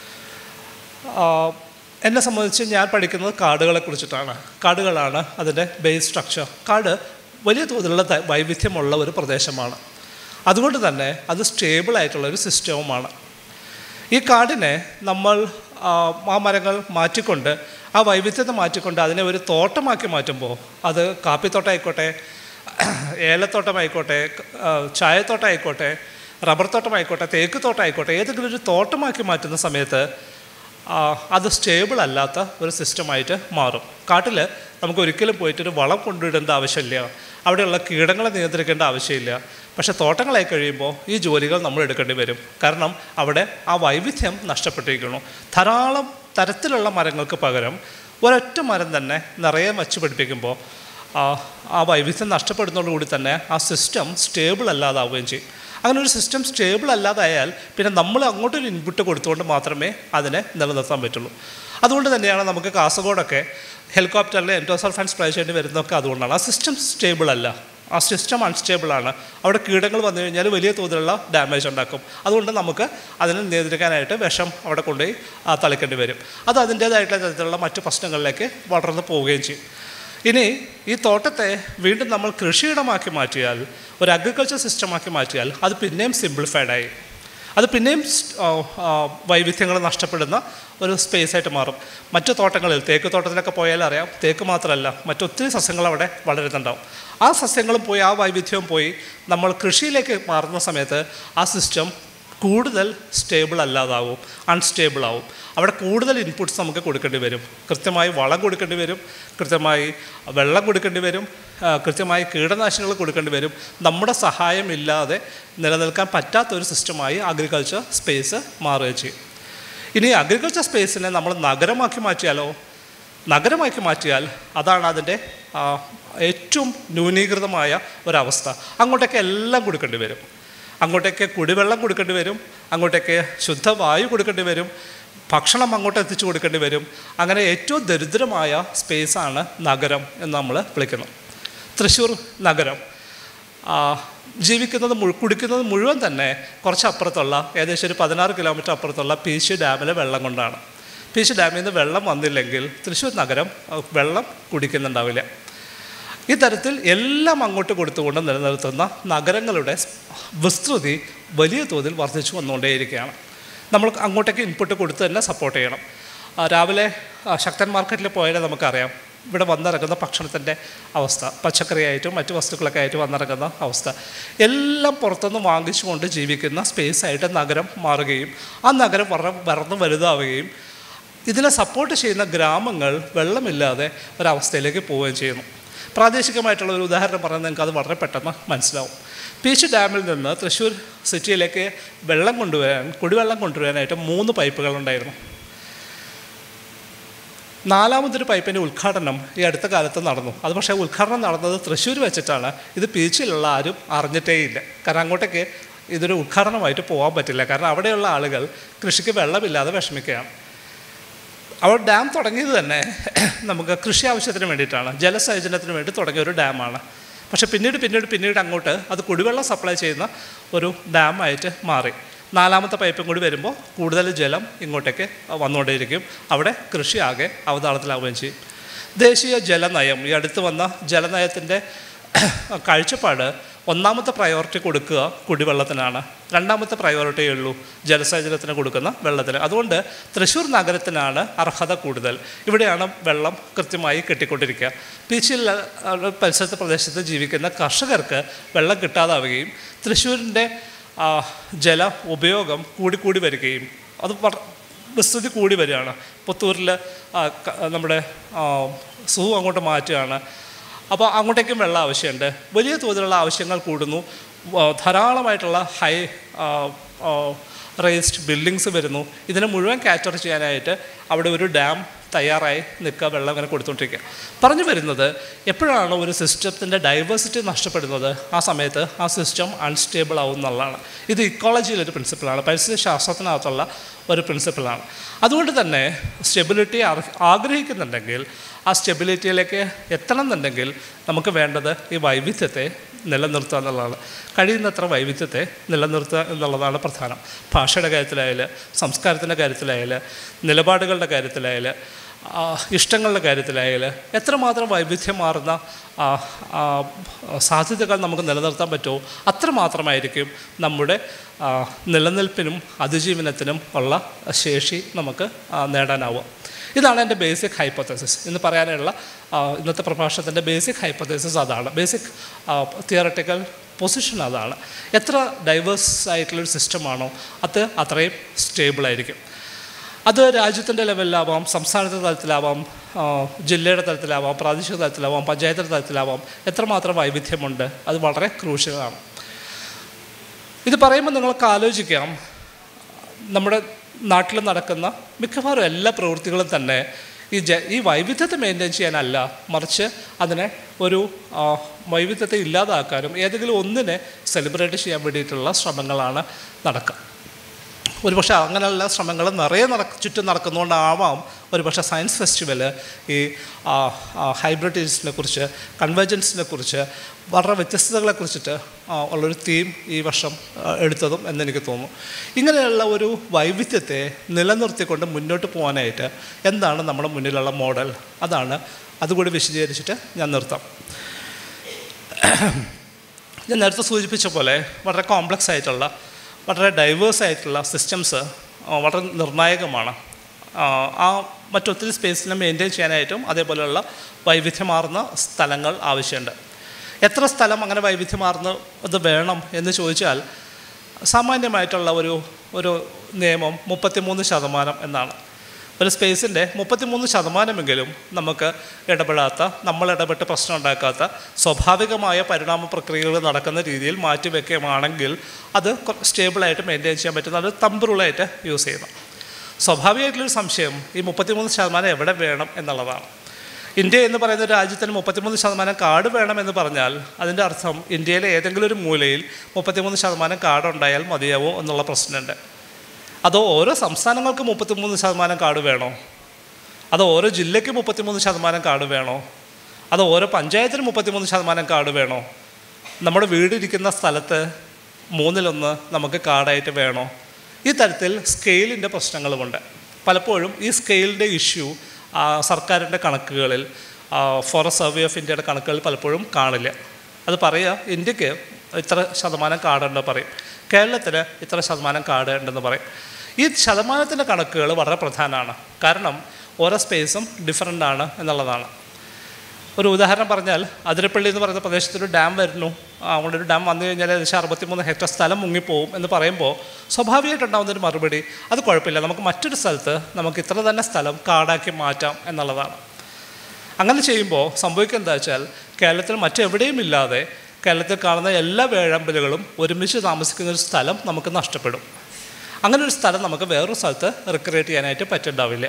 ആ, എന്നെ സംബന്ധിച്ച് ഞാൻ പഠിക്കുന്നത് കാടുകളെ കുറിച്ചിട്ടാണ് കാടുകളാണ് അതിൻ്റെ ബേസ് സ്ട്രക്ചർ കാട് വലിയ തോതിലുള്ള ത- വൈവിധ്യമുള്ള ഒരു പ്രദേശമാണ് അതുകൊണ്ട് തന്നെ അത് സ്റ്റേബിൾ ആയിട്ടുള്ള ഒരു സിസ്റ്റവുമാണ് ഈ കാടിനെ നമ്മൾ ആ, ആ മരങ്ങൾ മാറ്റിക്കൊണ്ട് ആ വൈവിധ്യത്തെ മാറ്റിക്കൊണ്ട് അതിനെ ഒരു തോട്ടമാക്കി മാറ്റുമ്പോൾ അത് കാപ്പിത്തോട്ടമായിക്കോട്ടെ ഏലത്തോട്ടമായിക്കോട്ടെ ആ, ചായത്തോട്ടമായിക്കോട്ടെ റബ്ബർ തോട്ടമായിക്കോട്ടെ തേക്ക് തോട്ടമായിക്കോട്ടെ ഏതെങ്കിലും ഒരു തോട്ടമാക്കി മാറ്റുന്ന സമയത്ത് ആ, അത് സ്റ്റേബിൾ അല്ലാത്ത ഒരു സിസ്റ്റമായിട്ട് മാറും കാട്ടിൽ നമുക്ക് ഒരിക്കലും പോയിട്ടൊരു വളം കൊണ്ടുവിടേണ്ട ആവശ്യമില്ല അവിടെയുള്ള കീടങ്ങളെ നിയന്ത്രിക്കേണ്ട ആവശ്യമില്ല പക്ഷേ തോട്ടങ്ങളായി കഴിയുമ്പോൾ ഈ ജോലികൾ നമ്മൾ എടുക്കേണ്ടി വരും കാരണം അവിടെ ആ വൈവിധ്യം നഷ്ടപ്പെട്ടിരിക്കുന്നു ധാരാളം തരത്തിലുള്ള മരങ്ങൾക്ക് പകരം ഒരൊറ്റ മരം തന്നെ നിറയെ വച്ച് പിടിപ്പിക്കുമ്പോൾ ആ ആ വൈവിധ്യം നഷ്ടപ്പെടുന്നതോടുകൂടി തന്നെ ആ സിസ്റ്റം സ്റ്റേബിൾ അല്ലാതാവുകയും ചെയ്യും അങ്ങനെ ഒരു സിസ്റ്റം സ്റ്റേബിൾ അല്ലാതായാൽ പിന്നെ നമ്മൾ അങ്ങോട്ടൊരു ഇൻപുട്ട് കൊടുത്തുകൊണ്ട് മാത്രമേ അതിനെ നിലനിർത്താൻ പറ്റുള്ളൂ അതുകൊണ്ട് തന്നെയാണ് നമുക്ക് കാസർഗോഡൊക്കെ ഹെലികോപ്റ്ററിൽ എൻഡോസൾഫാൻ സ്പ്രേ ചെയ്യേണ്ടി വരുന്നതൊക്കെ അതുകൊണ്ടാണ് ആ സിസ്റ്റം സ്റ്റേബിൾ അല്ല ആ സിസ്റ്റം അൺസ്റ്റേബിളാണ് അവിടെ കീടങ്ങൾ വന്നു കഴിഞ്ഞാൽ വലിയ തോതിലുള്ള ഡാമേജ് ഉണ്ടാക്കും അതുകൊണ്ട് നമുക്ക് അതിനെ നിയന്ത്രിക്കാനായിട്ട് വിഷം അവിടെ കൊണ്ടുപോയി ആ, തളിക്കേണ്ടി വരും അത് അതിൻ്റേതായിട്ടുള്ള തരത്തിലുള്ള മറ്റു പ്രശ്നങ്ങളിലേക്ക് വളർന്നു പോവുകയും ചെയ്യും ഇനി ഈ തോട്ടത്തെ വീണ്ടും നമ്മൾ കൃഷിയിടമാക്കി മാറ്റിയാൽ ഒരു അഗ്രികൾച്ചർ സിസ്റ്റമാക്കി മാറ്റിയാൽ അത് പിന്നെയും സിംപ്ലിഫൈഡായി അത് പിന്നെയും വൈവിധ്യങ്ങൾ നഷ്ടപ്പെടുന്ന ഒരു സ്പേസ് ആയിട്ട് മാറും മറ്റു തോട്ടങ്ങളിൽ തേക്ക് തോട്ടത്തിലൊക്കെ പോയാൽ അറിയാം തേക്ക് മാത്രമല്ല മറ്റൊത്തിരി സസ്യങ്ങൾ അവിടെ വളരുന്നുണ്ടാവും ആ സസ്യങ്ങളും പോയി ആ വൈവിധ്യവും പോയി നമ്മൾ കൃഷിയിലേക്ക് മാറുന്ന സമയത്ത് ആ സിസ്റ്റം കൂടുതൽ സ്റ്റേബിൾ അല്ലാതാവും അൺസ്റ്റേബിൾ ആവും അവിടെ കൂടുതൽ ഇൻപുട്സ് നമുക്ക് കൊടുക്കേണ്ടി വരും കൃത്യമായി വളം കൊടുക്കേണ്ടി വരും കൃത്യമായി വെള്ളം കൊടുക്കേണ്ടി വരും ആ, കൃത്യമായി കീടനാശിനികൾ കൊടുക്കേണ്ടി വരും നമ്മുടെ സഹായം ഇല്ലാതെ നിലനിൽക്കാൻ പറ്റാത്ത ഒരു സിസ്റ്റമായി അഗ്രികൾച്ചർ സ്പേസ് മാറുകയും ചെയ്യും ഇനി അഗ്രികൾച്ചർ സ്പേസിനെ നമ്മൾ നഗരമാക്കി മാറ്റിയാലോ നഗരമാക്കി മാറ്റിയാൽ അതാണ് അതിൻ്റെ ആ, ഏറ്റവും ന്യൂനീകൃതമായ ഒരവസ്ഥ അങ്ങോട്ടേക്ക് എല്ലാം കൊടുക്കേണ്ടി വരും അങ്ങോട്ടേക്ക് കുടിവെള്ളം കൊടുക്കേണ്ടി വരും അങ്ങോട്ടേക്ക് ശുദ്ധവായു കൊടുക്കേണ്ടി വരും ഭക്ഷണം അങ്ങോട്ട് എത്തിച്ചു കൊടുക്കേണ്ടി വരും അങ്ങനെ ഏറ്റവും ദരിദ്രമായ സ്പേസാണ് നഗരം എന്ന് നമ്മൾ വിളിക്കുന്നു തൃശ്ശൂർ നഗരം ആ, ജീവിക്കുന്നത് മുഴു കുടിക്കുന്നത് മുഴുവൻ തന്നെ കുറച്ച് അപ്പുറത്തുള്ള ഏകദേശം ഒരു പതിനാറ് കിലോമീറ്റർ അപ്പുറത്തുള്ള പീശ് ഡാമിലെ വെള്ളം കൊണ്ടാണ് പീശ് ഡാമിൽ നിന്ന് വെള്ളം വന്നില്ലെങ്കിൽ തൃശ്ശൂർ നഗരം ആ, വെള്ളം കുടിക്കുന്നുണ്ടാവില്ല ഈ തരത്തിൽ എല്ലാം അങ്ങോട്ട് കൊടുത്തുകൊണ്ട് നിലനിർത്തുന്ന നഗരങ്ങളുടെ വിസ്തൃതി വലിയ തോതിൽ വർദ്ധിച്ചു വന്നുകൊണ്ടേയിരിക്കുകയാണ് നമ്മൾ അങ്ങോട്ടേക്ക് ഇൻപുട്ട് കൊടുത്ത് തന്നെ സപ്പോർട്ട് ചെയ്യണം ആ, രാവിലെ ആ, ശക്തൻ മാർക്കറ്റിൽ പോയാൽ നമുക്കറിയാം ഇവിടെ വന്നിറങ്ങുന്ന ഭക്ഷണത്തിൻ്റെ അവസ്ഥ പച്ചക്കറിയായിട്ടും മറ്റു വസ്തുക്കളൊക്കെ ആയിട്ട് വന്നിറങ്ങുന്ന അവസ്ഥ എല്ലാം പുറത്തുനിന്ന് വാങ്ങിച്ചുകൊണ്ട് ജീവിക്കുന്ന സ്പേസായിട്ട് നഗരം മാറുകയും ആ നഗരം വളർ വളർന്ന് വലുതാവുകയും ഇതിനെ സപ്പോർട്ട് ചെയ്യുന്ന ഗ്രാമങ്ങൾ വെള്ളമില്ലാതെ ഒരവസ്ഥയിലേക്ക് പോവുകയും ചെയ്യുന്നു പ്രാദേശികമായിട്ടുള്ള ഒരു ഉദാഹരണം പറഞ്ഞാൽ നിങ്ങൾക്ക് അത് വളരെ പെട്ടെന്ന് മനസ്സിലാവും പീച്ച് ഡാമിൽ നിന്ന് തൃശ്ശൂർ സിറ്റിയിലേക്ക് വെള്ളം കൊണ്ടുവരാൻ കുടിവെള്ളം കൊണ്ടുവരാനായിട്ട് മൂന്ന് പൈപ്പുകളുണ്ടായിരുന്നു നാലാമതൊരു പൈപ്പിൻ്റെ ഉദ്ഘാടനം ഈ അടുത്ത കാലത്ത് നടന്നു അത് പക്ഷേ ഉദ്ഘാടനം നടന്നത് തൃശ്ശൂർ വെച്ചിട്ടാണ് ഇത് പീച്ചിലുള്ള ആരും അറിഞ്ഞിട്ടേയില്ല കാരണം അങ്ങോട്ടേക്ക് ഇതൊരു ഉദ്ഘാടനമായിട്ട് പോകാൻ പറ്റില്ല കാരണം അവിടെയുള്ള ആളുകൾ കൃഷിക്ക് വെള്ളമില്ലാതെ വിഷമിക്കുകയാണ് അവിടെ ഡാം തുടങ്ങിയത് തന്നെ നമുക്ക് കൃഷി ആവശ്യത്തിന് വേണ്ടിയിട്ടാണ് ജലസേചനത്തിന് വേണ്ടി തുടങ്ങിയ ഒരു ഡാമാണ് പക്ഷേ പിന്നീട് പിന്നീട് പിന്നീട് അങ്ങോട്ട് അത് കുടിവെള്ളം സപ്ലൈ ചെയ്യുന്ന ഒരു ഡാമായിട്ട് മാറി നാലാമത്തെ പൈപ്പും കൂടി വരുമ്പോൾ കൂടുതൽ ജലം ഇങ്ങോട്ടേക്ക് വന്നുകൊണ്ടേയിരിക്കും അവിടെ കൃഷി ആകെ അവതാളത്തിലാവുകയും ചെയ്യും ദേശീയ ജലനയം ഈ അടുത്ത് വന്ന ജലനയത്തിൻ്റെ കാഴ്ചപ്പാട് ഒന്നാമത്തെ പ്രയോറിറ്റി കൊടുക്കുക കുടിവെള്ളത്തിനാണ് രണ്ടാമത്തെ പ്രയോറിറ്റിയേ ഉള്ളൂ ജലസേചനത്തിന് കൊടുക്കുന്ന വെള്ളത്തിന് അതുകൊണ്ട് തൃശ്ശൂർ നഗരത്തിനാണ് അർഹത കൂടുതൽ ഇവിടെയാണ് വെള്ളം കൃത്യമായി കെട്ടിക്കൊണ്ടിരിക്കുക പീച്ചിൽ അഹ്, പരിസരത്തെ പ്രദേശത്ത് ജീവിക്കുന്ന കർഷകർക്ക് വെള്ളം കിട്ടാതാവുകയും തൃശ്ശൂരിൻ്റെ ആ, ജല ഉപയോഗം കൂടിക്കൂടി വരികയും അത് വള- വിസ്തൃതി കൂടി വരികയാണ് പുത്തൂരിൽ ആ, ക- നമ്മുടെ ആ, സൂ അങ്ങോട്ട് മാറ്റുകയാണ് അപ്പോൾ അങ്ങോട്ടേക്കും വെള്ളം ആവശ്യമുണ്ട് വലിയ തോതിലുള്ള ആവശ്യങ്ങൾ കൂടുന്നു വ- ധാരാളമായിട്ടുള്ള ഹൈ റേസ്ഡ് ബിൽഡിങ്സ് വരുന്നു ഇതിനെ മുഴുവൻ കാറ്റർ ചെയ്യാനായിട്ട് അവിടെ ഒരു ഡാം തയ്യാറായി നിൽക്കുക വെള്ളം ഇങ്ങനെ കൊടുത്തുകൊണ്ടിരിക്കുക പറഞ്ഞു വരുന്നത് എപ്പോഴാണ് ഒരു സിസ്റ്റത്തിൻ്റെ ഡൈവേഴ്സിറ്റി നഷ്ടപ്പെടുന്നത് ആ സമയത്ത് ആ സിസ്റ്റം അൺസ്റ്റേബിൾ ആവും എന്നുള്ളതാണ് ഇത് ഇക്കോളജിയിലൊരു പ്രിൻസിപ്പിളാണ് പരിസ്ഥിതി ശാസ്ത്രത്തിനകത്തുള്ള ഒരു പ്രിൻസിപ്പിളാണ് അതുകൊണ്ട് തന്നെ സ്റ്റെബിലിറ്റി ആഗ്രഹിക്കുന്നുണ്ടെങ്കിൽ ആ സ്റ്റെബിലിറ്റിയിലേക്ക് എത്തണം എന്നുണ്ടെങ്കിൽ നമുക്ക് വേണ്ടത് ഈ വൈവിധ്യത്തെ നിലനിർത്തുക എന്നുള്ളതാണ് കഴിയുന്നത്ര വൈവിധ്യത്തെ നിലനിർത്തുക എന്നുള്ളതാണ് പ്രധാനം ഭാഷയുടെ കാര്യത്തിലായാലും സംസ്കാരത്തിൻ്റെ കാര്യത്തിലായാലും നിലപാടുകളുടെ കാര്യത്തിലായാലും ആ, ഇഷ്ടങ്ങളുടെ കാര്യത്തിലായാലും എത്രമാത്രം വൈവിധ്യം മാറുന്ന ആ, ആ, സാധ്യതകൾ നമുക്ക് നിലനിർത്താൻ പറ്റുമോ അത്രമാത്രമായിരിക്കും നമ്മുടെ ആ, നിലനിൽപ്പിനും അതിജീവനത്തിനും ഉള്ള ശേഷി നമുക്ക് ആ, നേടാനാവുക ഇതാണ് എൻ്റെ ബേസിക് ഹൈപ്പോത്തസിസ് ഇന്ന് പറയാനുള്ള ആ, ഇന്നത്തെ പ്രഭാഷണത്തിൻ്റെ ബേസിക് ഹൈപ്പോത്തസിസ് അതാണ് ബേസിക് തിയറട്ടിക്കൽ പൊസിഷൻ അതാണ് എത്ര ഡൈവേഴ്സ് ആയിട്ടുള്ളൊരു സിസ്റ്റമാണോ അത് അത്രയും സ്റ്റേബിളായിരിക്കും അത് രാജ്യത്തിൻ്റെ ലെവലിലാവാം സംസ്ഥാനത്തിൻ്റെ തലത്തിലാവാം ആ, ജില്ലയുടെ തലത്തിലാവാം പ്രാദേശിക തലത്തിലാവാം പഞ്ചായത്തിൻ്റെ തലത്തിലാവാം എത്രമാത്രം വൈവിധ്യമുണ്ട് അത് വളരെ ക്രൂഷ്യലാണ് ഇത് പറയുമ്പോൾ നിങ്ങൾക്ക് ആലോചിക്കാം നമ്മുടെ നാട്ടിൽ നടക്കുന്ന മിക്കവാറും എല്ലാ പ്രവൃത്തികളും തന്നെ ഈ ജ ഈ വൈവിധ്യത്തെ മെയിൻറ്റെയിൻ ചെയ്യാനല്ല മറിച്ച് അതിനെ ഒരു ആ, വൈവിധ്യത്തെ ഇല്ലാതാക്കാനും ഏതെങ്കിലും ഒന്നിനെ സെലിബ്രേറ്റ് ചെയ്യാൻ വേണ്ടിയിട്ടുള്ള ശ്രമങ്ങളാണ് നടക്കുക ഒരുപക്ഷെ അങ്ങനെയുള്ള ശ്രമങ്ങൾ നിറയെ നട ചുറ്റും നടക്കുന്നതുകൊണ്ടാവാം ഒരുപക്ഷെ സയൻസ് ഫെസ്റ്റിവൽ ഈ ഹൈബ്രിഡൈസിനെ കുറിച്ച് കൺവേർജൻസിനെ കുറിച്ച് വളരെ വ്യത്യസ്തതകളെ കുറിച്ചിട്ട് ആ, ഉള്ളൊരു തീം ഈ വർഷം ആ, എടുത്തതും എന്നെനിക്ക് തോന്നുന്നു ഇങ്ങനെയുള്ള ഒരു വൈവിധ്യത്തെ നിലനിർത്തിക്കൊണ്ട് മുന്നോട്ട് പോകാനായിട്ട് എന്താണ് നമ്മുടെ മുന്നിലുള്ള മോഡൽ അതാണ് അതുകൂടി വിശദീകരിച്ചിട്ട് ഞാൻ നിർത്താം ഞാൻ നേരത്തെ സൂചിപ്പിച്ച പോലെ വളരെ കോംപ്ലക്സ് ആയിട്ടുള്ള വളരെ ഡൈവേഴ്സ് ആയിട്ടുള്ള സിസ്റ്റംസ് വളരെ നിർണായകമാണ് ആ, ആ മറ്റൊത്തിരി സ്പേസിനെ മെയിൻറ്റെയിൻ ചെയ്യാനായിട്ടും അതേപോലെയുള്ള വൈവിധ്യമാർന്ന സ്ഥലങ്ങൾ ആവശ്യമുണ്ട് എത്ര സ്ഥലം അങ്ങനെ വൈവിധ്യമാർന്ന ഇത് വേണം എന്ന് ചോദിച്ചാൽ സാമാന്യമായിട്ടുള്ള ഒരു ഒരു നിയമം മുപ്പത്തിമൂന്ന് ശതമാനം എന്നാണ് ഒരു സ്പേസിൻ്റെ മുപ്പത്തിമൂന്ന് ശതമാനമെങ്കിലും നമുക്ക് ഇടപെടാത്ത നമ്മൾ ഇടപെട്ട് പ്രശ്നം ഉണ്ടാക്കാത്ത സ്വാഭാവികമായ പരിണാമ പ്രക്രിയകൾ നടക്കുന്ന രീതിയിൽ മാറ്റിവെക്കുകയാണെങ്കിൽ അത് സ്റ്റേബിളായിട്ട് മെയിൻറ്റെയിൻ ചെയ്യാൻ പറ്റുന്ന അത് തമ്പുറുകളായിട്ട് യൂസ് ചെയ്യുന്നു സ്വാഭാവികമായിട്ടുള്ളൊരു സംശയം ഈ മുപ്പത്തിമൂന്ന് ശതമാനം എവിടെ വേണം എന്നുള്ളതാണ് ഇന്ത്യ എന്ന് പറയുന്ന ഒരു രാജ്യത്തിന് മുപ്പത്തിമൂന്ന് ശതമാനം കാട് വേണമെന്ന് പറഞ്ഞാൽ അതിൻ്റെ അർത്ഥം ഇന്ത്യയിലെ ഏതെങ്കിലും ഒരു മൂലയിൽ മുപ്പത്തിമൂന്ന് ശതമാനം കാട് ഉണ്ടായാൽ മതിയാവോ എന്നുള്ള പ്രശ്നമുണ്ട് അതോ ഓരോ സംസ്ഥാനങ്ങൾക്ക് മുപ്പത്തിമൂന്ന് ശതമാനം കാട് വേണോ അതോ ഓരോ ജില്ലയ്ക്ക് മുപ്പത്തിമൂന്ന് ശതമാനം കാട് വേണോ അതോ ഓരോ പഞ്ചായത്തിന് മുപ്പത്തിമൂന്ന് ശതമാനം കാട് വേണോ നമ്മുടെ വീടിരിക്കുന്ന സ്ഥലത്ത് മൂന്നിലൊന്ന് നമുക്ക് കാടായിട്ട് വേണോ ഈ തരത്തിൽ സ്കെയിലിൻ്റെ പ്രശ്നങ്ങളുമുണ്ട് പലപ്പോഴും ഈ സ്കെയിലിൻ്റെ ഇഷ്യൂ സർക്കാരിൻ്റെ കണക്കുകളിൽ ഫോറസ്റ്റ് സർവേ ഓഫ് ഇന്ത്യയുടെ കണക്കുകളിൽ പലപ്പോഴും കാണില്ല അത് പറയുക ഇന്ത്യക്ക് ഇത്ര ശതമാനം കാടുണ്ട് പറയും കേരളത്തിൽ ഇത്ര ശതമാനം കാട് ഉണ്ടെന്ന് പറയും ഈ ശതമാനത്തിൻ്റെ കണക്കുകൾ വളരെ പ്രധാനമാണ് കാരണം ഓരോ സ്പേസും ഡിഫറൻ്റ് ആണ് എന്നുള്ളതാണ് ഒരു ഉദാഹരണം പറഞ്ഞാൽ അതിരപ്പള്ളി എന്ന് പറയുന്ന പ്രദേശത്തൊരു ഡാം വരുന്നു അവിടെ ഒരു ഡാം വന്നു കഴിഞ്ഞാൽ ഏകദേശം അറുപത്തിമൂന്ന് ഹെക്ടർ സ്ഥലം മുങ്ങിപ്പോവും എന്ന് പറയുമ്പോൾ സ്വാഭാവികമായിട്ടുണ്ടാകുന്നൊരു മറുപടി അത് കുഴപ്പമില്ല നമുക്ക് മറ്റൊരു സ്ഥലത്ത് നമുക്ക് ഇത്ര തന്നെ സ്ഥലം കാടാക്കി മാറ്റാം എന്നുള്ളതാണ് അങ്ങനെ ചെയ്യുമ്പോൾ സംഭവിക്കുക എന്താ വെച്ചാൽ കേരളത്തിൽ മറ്റെവിടെയും ഇല്ലാതെ കേരളത്തിൽ കാണുന്ന എല്ലാ വേഴമ്പലുകളും ഒരുമിച്ച് താമസിക്കുന്ന ഒരു സ്ഥലം നമുക്ക് നഷ്ടപ്പെടും അങ്ങനെ ഒരു സ്ഥലം നമുക്ക് വേറൊരു സ്ഥലത്ത് റിക്രിയേറ്റ് ചെയ്യാനായിട്ട് പറ്റുണ്ടാവില്ല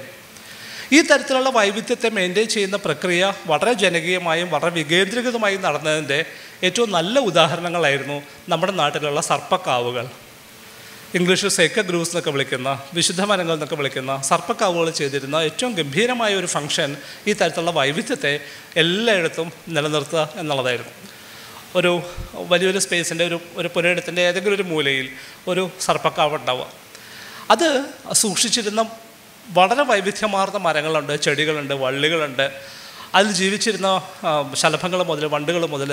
ഈ തരത്തിലുള്ള വൈവിധ്യത്തെ മെയിൻറ്റെയിൻ ചെയ്യുന്ന പ്രക്രിയ വളരെ ജനകീയമായും വളരെ വികേന്ദ്രീകൃതമായും നടന്നതിൻ്റെ ഏറ്റവും നല്ല ഉദാഹരണങ്ങളായിരുന്നു നമ്മുടെ നാട്ടിലുള്ള സർപ്പക്കാവുകൾ ഇംഗ്ലീഷിൽ സേക്ക ഗ്രൂസ് എന്നൊക്കെ വിളിക്കുന്ന വിശുദ്ധ വനങ്ങൾ എന്നൊക്കെ വിളിക്കുന്ന സർപ്പക്കാവുകൾ ചെയ്തിരുന്ന ഏറ്റവും ഗംഭീരമായ ഒരു ഫംഗ്ഷൻ ഈ തരത്തിലുള്ള വൈവിധ്യത്തെ എല്ലായിടത്തും നിലനിർത്തുക എന്നുള്ളതായിരുന്നു ഒരു വലിയൊരു സ്പേസിൻ്റെ ഒരു ഒരു പുരയിടത്തിൻ്റെ ഏതെങ്കിലും ഒരു മൂലയിൽ ഒരു സർപ്പക്കാവ് ഉണ്ടാവുക അത് സൂക്ഷിച്ചിരുന്ന വളരെ വൈവിധ്യമാർന്ന മരങ്ങളുണ്ട് ചെടികളുണ്ട് വള്ളികളുണ്ട് അതിൽ ജീവിച്ചിരുന്ന ശലഭങ്ങൾ മുതൽ വണ്ടുകൾ മുതൽ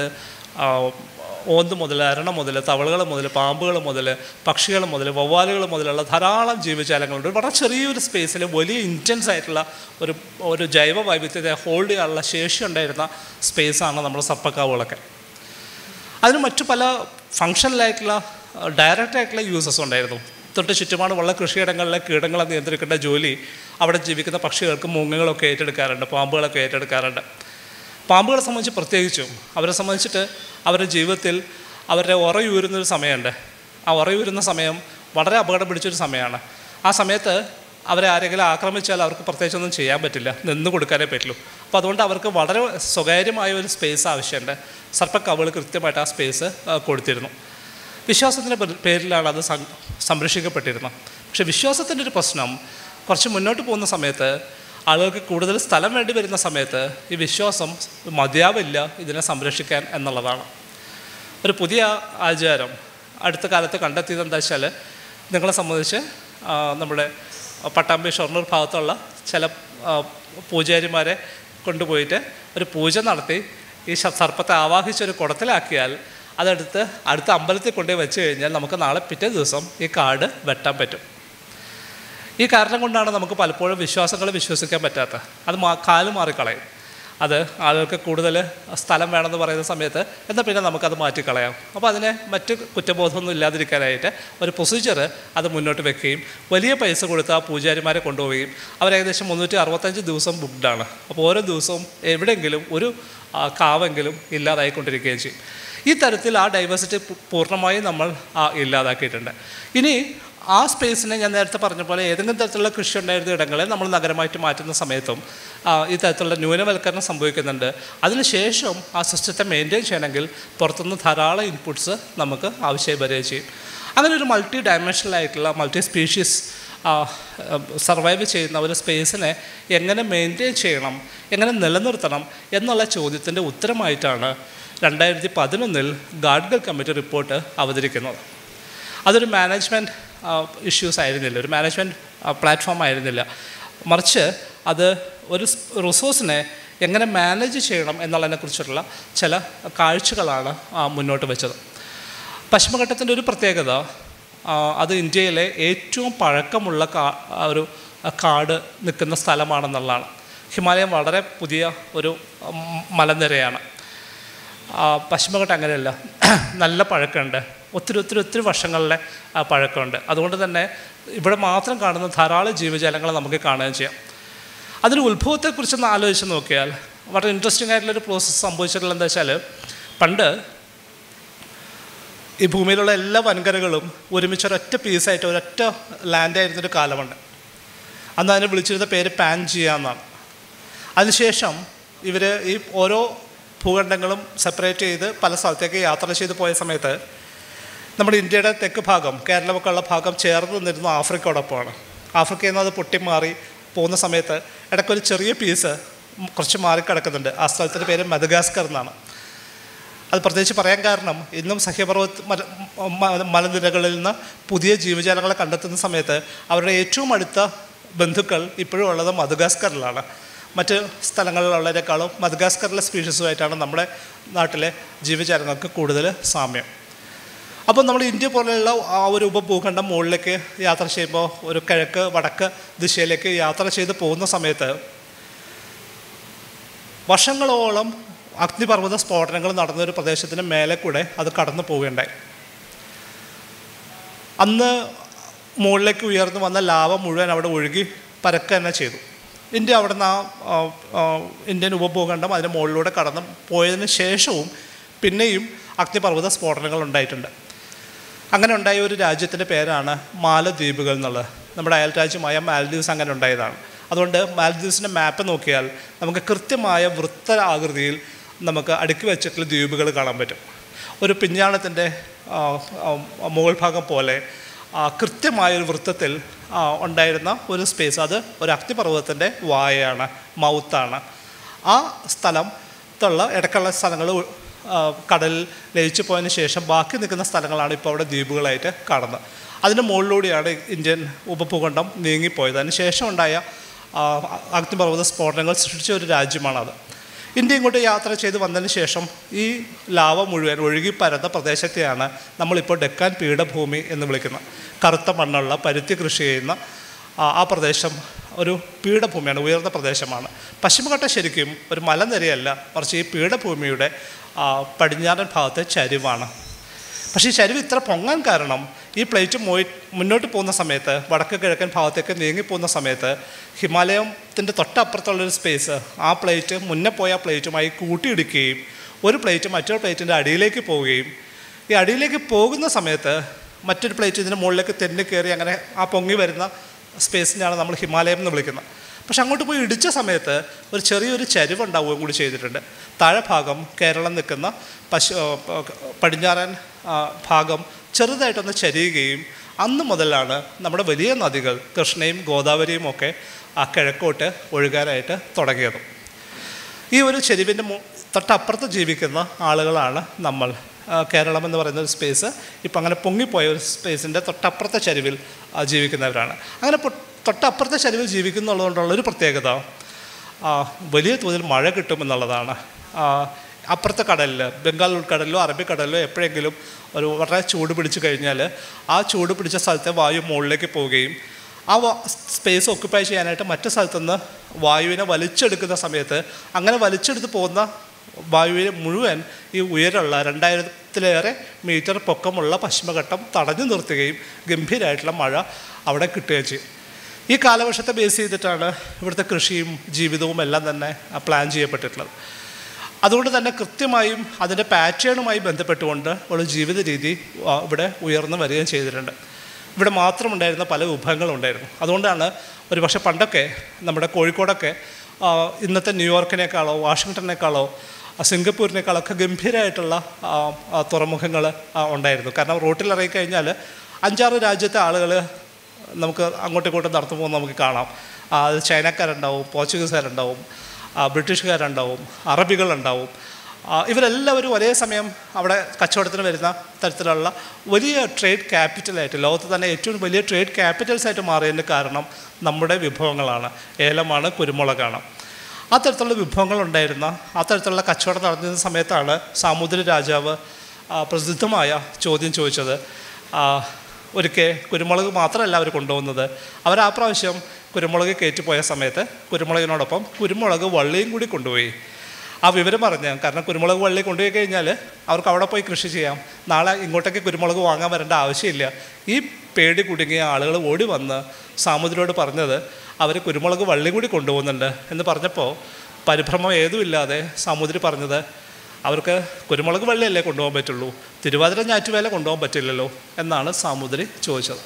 ഓന്ത് മുതൽ അരണ മുതൽ തവളകൾ മുതൽ പാമ്പുകൾ മുതൽ പക്ഷികൾ മുതൽ വവ്വാലുകൾ മുതലുള്ള ധാരാളം ജീവജാലങ്ങളുണ്ട് ഒരു വളരെ ചെറിയൊരു സ്പേസിൽ വലിയ ഇൻറ്റൻസ് ആയിട്ടുള്ള ഒരു ഒരു ജൈവ വൈവിധ്യത്തെ ഹോൾഡ് ചെയ്യാനുള്ള ശേഷി ഉണ്ടായിരുന്ന സ്പേസാണ് നമ്മുടെ സർപ്പക്കാവുകളൊക്കെ അതിന് മറ്റു പല ഫങ്ഷണലായിട്ടുള്ള ഡയറക്റ്റ് ആയിട്ടുള്ള യൂസസ് ഉണ്ടായിരുന്നു തൊട്ട് ചുറ്റുപാടുമുള്ള കൃഷിയിടങ്ങളിലെ കീടങ്ങളെ നിയന്ത്രിക്കേണ്ട ജോലി അവിടെ ജീവിക്കുന്ന പക്ഷികൾക്ക് മൂങ്ങകളൊക്കെ ഏറ്റെടുക്കാറുണ്ട് പാമ്പുകളൊക്കെ ഏറ്റെടുക്കാറുണ്ട് പാമ്പുകളെ സംബന്ധിച്ച് പ്രത്യേകിച്ചും അവരെ സംബന്ധിച്ചിട്ട് അവരുടെ ജീവിതത്തിൽ അവരുടെ ഉറയൂരുന്നൊരു സമയമുണ്ട് ആ ഉറയൂരുന്ന സമയം വളരെ അപകടം പിടിച്ചൊരു സമയമാണ് ആ സമയത്ത് അവരെ ആരെങ്കിലും ആക്രമിച്ചാൽ അവർക്ക് പ്രത്യേകിച്ചൊന്നും ചെയ്യാൻ പറ്റില്ല നിന്ന് കൊടുക്കാനേ പറ്റുള്ളൂ അപ്പോൾ അതുകൊണ്ട് അവർക്ക് വളരെ സ്വകാര്യമായ ഒരു സ്പേസ് ആവശ്യമുണ്ട് സർപ്പക്കവൾ കൃത്യമായിട്ട് ആ സ്പേസ് കൊടുത്തിരുന്നു വിശ്വാസത്തിൻ്റെ പേരിലാണ് അത് സംരക്ഷിക്കപ്പെട്ടിരുന്നത് പക്ഷേ വിശ്വാസത്തിൻ്റെ ഒരു പ്രശ്നം കുറച്ച് മുന്നോട്ട് പോകുന്ന സമയത്ത് ആളുകൾക്ക് കൂടുതൽ സ്ഥലം വേണ്ടി വരുന്ന സമയത്ത് ഈ വിശ്വാസം മതിയാവില്ല ഇതിനെ സംരക്ഷിക്കാൻ എന്നുള്ളതാണ് ഒരു പുതിയ ആചാരം അടുത്ത കാലത്ത് കണ്ടെത്തിയത് എന്താ വെച്ചാൽ നിങ്ങളെ സംബന്ധിച്ച് നമ്മുടെ പട്ടാമ്പി ഷൊർണൂർ ഭാഗത്തുള്ള ചില പൂജാരിമാരെ കൊണ്ടുപോയിട്ട് ഒരു പൂജ നടത്തി ഈ സർപ്പത്തെ ആവാഹിച്ചൊരു കുടത്തിലാക്കിയാൽ അതെടുത്ത് അടുത്ത അമ്പലത്തിൽ കൊണ്ടുപോയി വെച്ച് കഴിഞ്ഞാൽ നമുക്ക് നാളെ പിറ്റേ ദിവസം ഈ കാട് വെട്ടാൻ പറ്റും ഈ കാരണം കൊണ്ടാണ് നമുക്ക് പലപ്പോഴും വിശ്വാസങ്ങൾ വിശ്വസിക്കാൻ പറ്റാത്ത അത് മാ കാല് മാറിക്കളയും അത് ആളുകൾക്ക് കൂടുതൽ സ്ഥലം വേണമെന്ന് പറയുന്ന സമയത്ത് എന്നാൽ പിന്നെ നമുക്കത് മാറ്റിക്കളയാം അപ്പോൾ അതിനെ മറ്റ് കുറ്റബോധമൊന്നും ഇല്ലാതിരിക്കാനായിട്ട് ഒരു പ്രൊസീജിയർ അത് മുന്നോട്ട് വെക്കുകയും വലിയ പൈസ കൊടുത്ത് ആ പൂജാരിമാരെ കൊണ്ടുപോവുകയും അവർ ഏകദേശം മുന്നൂറ്റി അറുപത്തഞ്ച് ദിവസം ബുക്ക്ഡാണ് അപ്പോൾ ഓരോ ദിവസവും എവിടെയെങ്കിലും ഒരു കാവെങ്കിലും ഇല്ലാതായിക്കൊണ്ടിരിക്കുകയും ചെയ്യും ഈ തരത്തിൽ ആ ഡൈവേഴ്സിറ്റി പൂർണ്ണമായും നമ്മൾ ഇല്ലാതാക്കിയിട്ടുണ്ട് ഇനി ആ സ്പേസിനെ ഞാൻ നേരത്തെ പറഞ്ഞ പോലെ ഏതെങ്കിലും തരത്തിലുള്ള കൃഷി ഉണ്ടായിരുന്ന ഇടങ്ങളെ നമ്മൾ നഗരമായിട്ട് മാറ്റുന്ന സമയത്തും ഈ തരത്തിലുള്ള ന്യൂനവൽക്കരണം സംഭവിക്കുന്നുണ്ട് അതിനുശേഷം ആ സിസ്റ്റത്തെ മെയിൻറ്റെയിൻ ചെയ്യണമെങ്കിൽ പുറത്തുനിന്ന് ധാരാളം ഇൻപുട്സ് നമുക്ക് ആവശ്യമായി വരികയും ചെയ്യും അങ്ങനെ ഒരു മൾട്ടി ഡയമെൻഷണൽ ആയിട്ടുള്ള മൾട്ടി സ്പീഷീസ് സർവൈവ് ചെയ്യുന്ന ഒരു സ്പേസിനെ എങ്ങനെ മെയിൻറ്റെയിൻ ചെയ്യണം എങ്ങനെ നിലനിർത്തണം എന്നുള്ള ചോദ്യത്തിൻ്റെ ഉത്തരമായിട്ടാണ് രണ്ടായിരത്തി പതിനൊന്നിൽ ഗാഡ്ഗൽ കമ്മിറ്റി റിപ്പോർട്ട് അവതരിക്കുന്നത് അതൊരു മാനേജ്മെൻറ്റ് ഇഷ്യൂസ് ആയിരുന്നില്ല ഒരു മാനേജ്മെൻറ്റ് പ്ലാറ്റ്ഫോം ആയിരുന്നില്ല മറിച്ച് അത് ഒരു റിസോഴ്സിനെ എങ്ങനെ മാനേജ് ചെയ്യണം എന്നുള്ളതിനെക്കുറിച്ചുള്ള ചില കാഴ്ചകളാണ് ആ, മുന്നോട്ട് വെച്ചത് പശ്ചിമഘട്ടത്തിൻ്റെ ഒരു പ്രത്യേകത ആ, അത് ഇന്ത്യയിലെ ഏറ്റവും പഴക്കമുള്ള കാ ആ ഒരു കാട് നിൽക്കുന്ന സ്ഥലമാണെന്നുള്ളതാണ് ഹിമാലയം വളരെ പുതിയ ഒരു ഉം, മലനിരയാണ് ആ, പശ്ചിമഘട്ടം അങ്ങനെയല്ല നല്ല പഴക്കമുണ്ട് ഒത്തിരി ഒത്തിരി ഒത്തിരി വർഷങ്ങളിലെ ആ, പഴക്കമുണ്ട് അതുകൊണ്ട് തന്നെ ഇവിടെ മാത്രം കാണുന്ന ധാരാളം ജീവജാലങ്ങളെ നമുക്ക് കാണുകയും ചെയ്യാം അതിന് ഉത്ഭവത്തെക്കുറിച്ചൊന്ന് ആലോചിച്ച് നോക്കിയാൽ വളരെ ഇൻട്രസ്റ്റിംഗ് ആയിട്ടുള്ളൊരു പ്രോസസ്സ് സംഭവിച്ചിട്ടുള്ളത് എന്താ വെച്ചാൽ പണ്ട് ഈ ഭൂമിയിലുള്ള എല്ലാ വൻകരകളും ഒരുമിച്ച് ഒരൊറ്റ പീസായിട്ട് ഒരൊറ്റ ലാൻഡായിരുന്നൊരു കാലമുണ്ട് അന്ന് അതിനെ വിളിച്ചിരുന്ന പേര് പാൻജിയ എന്നാണ് അതിനുശേഷം ഇവർ ഈ ഓരോ ഭൂഖണ്ഡങ്ങളും സെപ്പറേറ്റ് ചെയ്ത് പല സ്ഥലത്തേക്ക് യാത്ര ചെയ്ത് പോയ സമയത്ത് നമ്മുടെ ഇന്ത്യയുടെ തെക്ക് ഭാഗം കേരളമൊക്കെ ഉള്ള ഭാഗം ചേർന്ന് നിന്നിരുന്ന ആഫ്രിക്കയോടൊപ്പമാണ് ആഫ്രിക്കയിൽ നിന്ന് അത് പൊട്ടിമാറി പോകുന്ന സമയത്ത് ഇടയ്ക്കൊരു ചെറിയ പീസ് കുറച്ച് മാറിക്കിടക്കുന്നുണ്ട് ആ സ്ഥലത്തിൻ്റെ പേര് മദഗാസ്കർ എന്നാണ് അത് പ്രത്യേകിച്ച് പറയാൻ കാരണം ഇന്നും സഹ്യപർവ്വത മല മ- മലനിരകളിൽ നിന്ന് പുതിയ ജീവജാലങ്ങളെ കണ്ടെത്തുന്ന സമയത്ത് അവരുടെ ഏറ്റവും അടുത്ത ബന്ധുക്കൾ ഇപ്പോഴും ഉള്ളത് മദഗാസ്കറിലാണ് മറ്റ് സ്ഥലങ്ങളിലുള്ളതിനേക്കാളും മദഗാസ്കറിലെ സ്പീഷീസുമായിട്ടാണ് നമ്മുടെ നാട്ടിലെ ജീവജാലങ്ങൾക്ക് കൂടുതൽ സാമ്യം അപ്പോൾ നമ്മൾ ഇന്ത്യ പോലെയുള്ള ആ ഒരു ഉപഭൂഖണ്ഡം മുകളിലേക്ക് യാത്ര ചെയ്യുമ്പോൾ ഒരു കിഴക്ക് വടക്ക് ദിശയിലേക്ക് യാത്ര ചെയ്ത് പോകുന്ന സമയത്ത് വർഷങ്ങളോളം അഗ്നിപർവ്വത സ്ഫോടനങ്ങൾ നടന്ന ഒരു പ്രദേശത്തിന് മേലെ കൂടെ അത് കടന്നു പോവുകയുണ്ടായി അന്ന് മുകളിലേക്ക് ഉയർന്നു വന്ന ലാവ മുഴുവൻ അവിടെ ഒഴുകി പരക്കുക തന്നെ ചെയ്തു ഇന്ത്യ അവിടെ നിന്ന് ആ ആ, ഇന്ത്യൻ ഉപഭൂഖണ്ഡം അതിന് മുകളിലൂടെ കടന്ന് പോയതിന് ശേഷവും പിന്നെയും അഗ്നിപർവ്വത സ്ഫോടനങ്ങൾ ഉണ്ടായിട്ടുണ്ട് അങ്ങനെ ഉണ്ടായ ഒരു രാജ്യത്തിൻ്റെ പേരാണ് മാലദ്വീപുകൾ എന്നുള്ളത് നമ്മുടെ അയൽ രാജ്യമായ മാലദ്വീപ്സ് അങ്ങനെ ഉണ്ടായതാണ് അതുകൊണ്ട് മാലദ്വീപ്സിൻ്റെ മാപ്പ് നോക്കിയാൽ നമുക്ക് കൃത്യമായ വൃത്ത ആകൃതിയിൽ നമുക്ക് അടുക്കി വെച്ചിട്ടുള്ള ദ്വീപുകൾ കാണാൻ പറ്റും ഒരു പിഞ്ഞാണത്തിൻ്റെ ആ, ആ, മുകൾ ഭാഗം പോലെ ആ, കൃത്യമായൊരു വൃത്തത്തിൽ ആ, ഉണ്ടായിരുന്ന ഒരു സ്പേസ് അത് ഒരു അഗ്നിപർവ്വതത്തിൻ്റെ വായയാണ് മൗത്താണ് ആ സ്ഥലത്തുള്ള ഇടയ്ക്കുള്ള സ്ഥലങ്ങൾ ആ, കടലിൽ ലയിച്ചു പോയതിന് ശേഷം ബാക്കി നിൽക്കുന്ന സ്ഥലങ്ങളാണ് ഇപ്പോൾ അവിടെ ദ്വീപുകളായിട്ട് കാണുന്നത് അതിന് മുകളിലൂടെയാണ് ഇന്ത്യൻ ഉപഭൂഖണ്ഡം നീങ്ങിപ്പോയത് അതിന് ശേഷം ഉണ്ടായ ആ, അഗ്നിപർവ്വത സ്ഫോടനങ്ങൾ സൃഷ്ടിച്ച ഒരു രാജ്യമാണത് ഇന്ത്യ ഇങ്ങോട്ട് യാത്ര ചെയ്ത് വന്നതിന് ശേഷം ഈ ലാവ മുഴുവൻ ഒഴുകി പരന്ന പ്രദേശത്തെയാണ് നമ്മളിപ്പോൾ ഡെക്കാൻ പീഠഭൂമി എന്ന് വിളിക്കുന്നത് കറുത്ത മണ്ണുള്ള പരുത്തി കൃഷി ചെയ്യുന്ന ആ ആ പ്രദേശം ഒരു പീഠഭൂമിയാണ് ഉയർന്ന പ്രദേശമാണ് പശ്ചിമഘട്ടം ശരിക്കും ഒരു മലനിരയല്ല മറിച്ച് ഈ പീഠഭൂമിയുടെ ആ, പടിഞ്ഞാറൻ ഭാഗത്തെ ചരിവാണ് പക്ഷേ ഈ ചരിവ് ഇത്ര പൊങ്ങാൻ കാരണം ഈ പ്ലേറ്റ് മോയി മുന്നോട്ട് പോകുന്ന സമയത്ത് വടക്ക് കിഴക്കൻ ഭാഗത്തേക്ക് നീങ്ങിപ്പോകുന്ന സമയത്ത് ഹിമാലയത്തിൻ്റെ തൊട്ടപ്പുറത്തുള്ളൊരു സ്പേസ് ആ പ്ലേറ്റ് മുന്നേ പോയ പ്ലേറ്റുമായി കൂട്ടിയിടിക്കുകയും ഒരു പ്ലേറ്റ് മറ്റൊരു പ്ലേറ്റിൻ്റെ അടിയിലേക്ക് പോവുകയും ഈ അടിയിലേക്ക് പോകുന്ന സമയത്ത് മറ്റൊരു പ്ലേറ്റ് ഇതിന് മുകളിലേക്ക് തെന്നി കയറി അങ്ങനെ ആ പൊങ്ങി വരുന്ന സ്പേസിനെയാണ് നമ്മൾ ഹിമാലയം എന്ന് വിളിക്കുന്നത് പക്ഷെ അങ്ങോട്ട് പോയി ഇടിച്ച സമയത്ത് ഒരു ചെറിയൊരു ചരിവ് ഉണ്ടാവുകയും കൂടി ചെയ്തിട്ടുണ്ട് താഴെ ഭാഗം കേരളം നിൽക്കുന്ന പശു പടിഞ്ഞാറൻ ആ, ഭാഗം ചെറുതായിട്ടൊന്ന് ചരിയുകയും അന്ന് മുതലാണ് നമ്മുടെ വലിയ നദികൾ കൃഷ്ണയും ഗോദാവരിയും ഒക്കെ ആ കിഴക്കോട്ട് ഒഴുകാനായിട്ട് തുടങ്ങിയത് ഈ ഒരു ചെരുവിൻ്റെ മു തൊട്ടപ്പുറത്ത് ജീവിക്കുന്ന ആളുകളാണ് നമ്മൾ ആ, കേരളം എന്ന് പറയുന്ന ഒരു സ്പേസ് ഇപ്പം അങ്ങനെ പൊങ്ങിപ്പോയ ഒരു സ്പേസിൻ്റെ തൊട്ടപ്പുറത്തെ ചരിവിൽ ആ, ജീവിക്കുന്നവരാണ് അങ്ങനെ പൊ- തൊട്ടപ്പുറത്തെ ചരിവിൽ ജീവിക്കുന്നുള്ളതുകൊണ്ടുള്ള ഒരു പ്രത്യേകത ആ, വലിയ തോതിൽ മഴ കിട്ടുമെന്നുള്ളതാണ് ആ, അപ്പുറത്തെ കടലിൽ ബംഗാൾ ഉൾക്കടലിലോ അറബിക്കടലിലോ എപ്പോഴെങ്കിലും ഒരു വളരെ ചൂട് പിടിച്ചു കഴിഞ്ഞാൽ ആ ചൂട് പിടിച്ച സ്ഥലത്തെ വായു മുകളിലേക്ക് പോവുകയും ആ സ്പേസ് ഒക്യുപ്പൈ ചെയ്യാനായിട്ട് മറ്റു സ്ഥലത്തുനിന്ന് വായുവിനെ വലിച്ചെടുക്കുന്ന സമയത്ത് അങ്ങനെ വലിച്ചെടുത്ത് പോകുന്ന വായുവിനെ മുഴുവൻ ഈ ഉയരമുള്ള രണ്ടായിരത്തിലേറെ മീറ്റർ പൊക്കമുള്ള പശ്ചിമഘട്ടം തടഞ്ഞു നിർത്തുകയും ഗംഭീരമായിട്ടുള്ള മഴ അവിടെ കിട്ടുകയും ചെയ്യും ഈ കാലവർഷത്തെ ബേസ് ചെയ്തിട്ടാണ് ഇവിടുത്തെ കൃഷിയും ജീവിതവും എല്ലാം തന്നെ പ്ലാൻ ചെയ്യപ്പെട്ടിട്ടുള്ളത് അതുകൊണ്ട് തന്നെ കൃത്യമായും അതിൻ്റെ പാറ്റേണുമായി ബന്ധപ്പെട്ടുകൊണ്ട് ഉള്ള ജീവിത രീതി ആ, ഇവിടെ ഉയർന്നു വരികയും ചെയ്തിട്ടുണ്ട് ഇവിടെ മാത്രമുണ്ടായിരുന്ന പല വിഭവങ്ങളും ഉണ്ടായിരുന്നു അതുകൊണ്ടാണ് ഒരു പക്ഷേ പണ്ടൊക്കെ നമ്മുടെ കോഴിക്കോടൊക്കെ ആ, ഇന്നത്തെ ന്യൂയോർക്കിനേക്കാളോ വാഷിങ്ടണിനേക്കാളോ ആ, സിംഗപ്പൂരിനേക്കാളൊക്കെ ഗംഭീരമായിട്ടുള്ള തുറമുഖങ്ങൾ ഉണ്ടായിരുന്നു കാരണം റോട്ടിൽ ഇറങ്ങിക്കഴിഞ്ഞാൽ അഞ്ചാറ് രാജ്യത്തെ ആളുകൾ നമുക്ക് അങ്ങോട്ടും ഇങ്ങോട്ടും നടന്നു പോകുന്നത് നമുക്ക് കാണാം ആ, അത് ചൈനക്കാരുണ്ടാവും പോർച്ചുഗീസുകാരുണ്ടാവും ആ, ബ്രിട്ടീഷുകാരുണ്ടാവും അറബികളുണ്ടാവും ആ, ഇവരെല്ലാവരും ഒരേ സമയം അവിടെ കച്ചവടത്തിന് വരുന്ന തരത്തിലുള്ള വലിയ ട്രേഡ് ക്യാപിറ്റലായിട്ട് ലോകത്ത് തന്നെ ഏറ്റവും വലിയ ട്രേഡ് ക്യാപിറ്റൽസ് ആയിട്ട് മാറിയതിന് കാരണം നമ്മുടെ വിഭവങ്ങളാണ് ഏലമാണ് കുരുമുളകാണ് ആ തരത്തിലുള്ള വിഭവങ്ങൾ ഉണ്ടായിരുന്ന ആ തരത്തിലുള്ള കച്ചവടം നടന്നിരുന്ന സമയത്താണ് സാമുദ്ര രാജാവ് ആ, പ്രസിദ്ധമായ ചോദ്യം ചോദിച്ചത് ആ, ഒരിക്കൽ കുരുമുളക് മാത്രമല്ല അവർ കൊണ്ടുപോകുന്നത് അവർ ആ പ്രാവശ്യം കുരുമുളക് കയറ്റിപ്പോയ സമയത്ത് കുരുമുളകിനോടൊപ്പം കുരുമുളക് വള്ളിയും കൂടി കൊണ്ടുപോയി ആ വിവരം പറഞ്ഞ കാരണം കുരുമുളക് വള്ളി കൊണ്ടുപോയി കഴിഞ്ഞാൽ അവർക്ക് അവിടെ പോയി കൃഷി ചെയ്യാം നാളെ ഇങ്ങോട്ടേക്ക് കുരുമുളക് വാങ്ങാൻ വരേണ്ട ആവശ്യമില്ല ഈ പേടി കുടുങ്ങിയ ആളുകൾ ഓടി വന്ന് സാമുദ്രോട് പറഞ്ഞത് അവർ കുരുമുളക് വള്ളി കൂടി കൊണ്ടുപോകുന്നുണ്ട് എന്ന് പറഞ്ഞപ്പോൾ പരിഭ്രമം ഏതുമില്ലാതെ സാമുദ്രി പറഞ്ഞത് അവർക്ക് കുരുമുളക് വള്ളിയല്ലേ കൊണ്ടുപോകാൻ പറ്റുള്ളൂ തിരുവാതിര ഞാറ്റുവേല കൊണ്ടുപോകാൻ പറ്റില്ലല്ലോ എന്നാണ് സാമുദ്രി ചോദിച്ചത്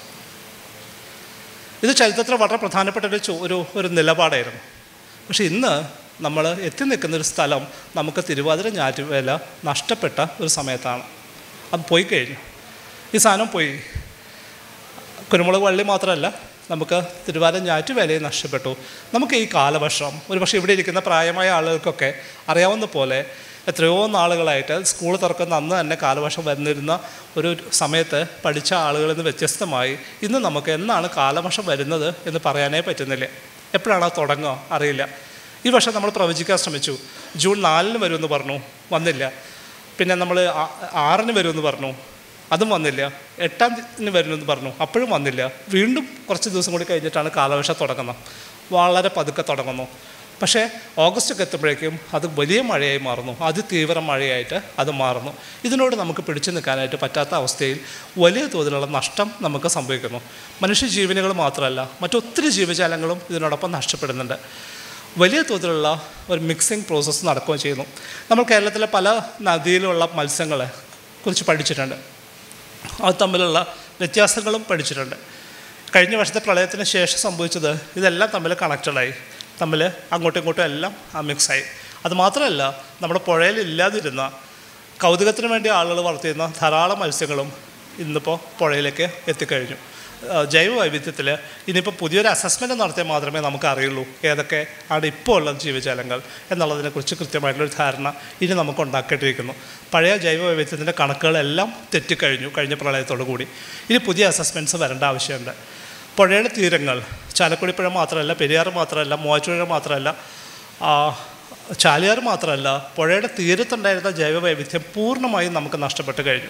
ഇത് ചരിത്രത്തിൽ വളരെ പ്രധാനപ്പെട്ട ഒരു ചോ- ഒരു ഒരു നിലപാടായിരുന്നു പക്ഷെ ഇന്ന് നമ്മൾ എത്തി നിൽക്കുന്ന ഒരു സ്ഥലം നമുക്ക് തിരുവാതിര ഞാറ്റുവേല നഷ്ടപ്പെട്ട ഒരു സമയത്താണ് അത് പോയി കഴിഞ്ഞു ഈ സാധനം പോയി കുരുമുളക് വള്ളി മാത്രമല്ല നമുക്ക് തിരുവാതിര ഞാറ്റുവേലയും നഷ്ടപ്പെട്ടു നമുക്ക് ഈ കാലവർഷം ഒരുപക്ഷെ ഇവിടെ ഇരിക്കുന്ന പ്രായമായ ആളുകൾക്കൊക്കെ അറിയാവുന്ന പോലെ എത്രയോ നാളുകളായിട്ട് സ്കൂൾ തുറക്കുന്ന അന്ന് തന്നെ കാലവർഷം വരുന്നിരുന്ന ഒരു സമയത്ത് പഠിച്ച ആളുകളിൽ നിന്ന് വ്യത്യസ്തമായി ഇന്ന് നമുക്ക് എന്നാണ് കാലവർഷം വരുന്നത് എന്ന് പറയാനേ പറ്റുന്നില്ല എപ്പോഴാണ് അത് തുടങ്ങുക അറിയില്ല ഈ വർഷം നമ്മൾ പ്രവചിക്കാൻ ശ്രമിച്ചു ജൂൺ നാലിന് വരുമെന്ന് പറഞ്ഞു വന്നില്ല പിന്നെ നമ്മൾ ആ- ആറിന് വരുമെന്ന് പറഞ്ഞു അതും വന്നില്ല എട്ടാം തീയതിന് വരുമെന്ന് പറഞ്ഞു അപ്പോഴും വന്നില്ല വീണ്ടും കുറച്ച് ദിവസം കൂടി കഴിഞ്ഞിട്ടാണ് കാലവർഷം തുടങ്ങുന്നത് വളരെ പതുക്കെ തുടങ്ങുന്നു പക്ഷേ ഓഗസ്റ്റ് ഒക്കെ എത്തുമ്പോഴേക്കും അത് വലിയ മഴയായി മാറുന്നു അതിതീവ്ര മഴയായിട്ട് അത് മാറുന്നു ഇതിനോട് നമുക്ക് പിടിച്ചു നിൽക്കാനായിട്ട് പറ്റാത്ത അവസ്ഥയിൽ വലിയ തോതിലുള്ള നഷ്ടം നമുക്ക് സംഭവിക്കുന്നു മനുഷ്യജീവനുകൾ മാത്രമല്ല മറ്റൊത്തിരി ജീവജാലങ്ങളും ഇതിനോടൊപ്പം നഷ്ടപ്പെടുന്നുണ്ട് വലിയ തോതിലുള്ള ഒരു മിക്സിംഗ് പ്രോസസ്സ് നടക്കുകയും ചെയ്യുന്നു നമ്മൾ കേരളത്തിലെ പല നദിയിലുള്ള മത്സ്യങ്ങളെ കുറിച്ച് പഠിച്ചിട്ടുണ്ട് അത് തമ്മിലുള്ള വ്യത്യാസങ്ങളും പഠിച്ചിട്ടുണ്ട് കഴിഞ്ഞ വർഷത്തെ പ്രളയത്തിന് ശേഷം സംഭവിച്ചത് ഇതെല്ലാം തമ്മിൽ കണക്റ്റഡായി തമ്മിൽ അങ്ങോട്ടും ഇങ്ങോട്ടും എല്ലാം മിക്സായി അത് മാത്രമല്ല നമ്മുടെ പുഴയിൽ ഇല്ലാതിരുന്ന കൗതുകത്തിന് വേണ്ടി ആളുകൾ വളർത്തിയിരുന്ന ധാരാളം മത്സ്യങ്ങളും ഇന്നിപ്പോൾ പുഴയിലേക്ക് എത്തിക്കഴിഞ്ഞു ആ, ജൈവ വൈവിധ്യത്തിൽ ഇനിയിപ്പോൾ പുതിയൊരു അസസ്മെൻറ്റ് നടത്തിയാൽ മാത്രമേ നമുക്ക് അറിയുള്ളൂ ഏതൊക്കെ ആണ് ഇപ്പോൾ ഉള്ള ജീവജാലങ്ങൾ എന്നുള്ളതിനെക്കുറിച്ച് കൃത്യമായിട്ടുള്ളൊരു ധാരണ ഇനി നമുക്ക് ഉണ്ടാക്കേണ്ടിയിരിക്കുന്നു പഴയ ജൈവ വൈവിധ്യത്തിൻ്റെ കണക്കുകളെല്ലാം തെറ്റിക്കഴിഞ്ഞു കഴിഞ്ഞ പ്രളയത്തോടു കൂടി ഇനി പുതിയ അസസ്മെൻറ്റ്സ് വരേണ്ട ആവശ്യമുണ്ട് പുഴയുടെ തീരങ്ങൾ ചാലക്കുടി പുഴ മാത്രമല്ല പെരിയാർ മാത്രമല്ല മൂവാറ്റുപുഴ മാത്രമല്ല ആ, ചാലിയാർ മാത്രമല്ല പുഴയുടെ തീരത്തുണ്ടായിരുന്ന ജൈവ വൈവിധ്യം പൂർണ്ണമായും നമുക്ക് നഷ്ടപ്പെട്ട് കഴിഞ്ഞു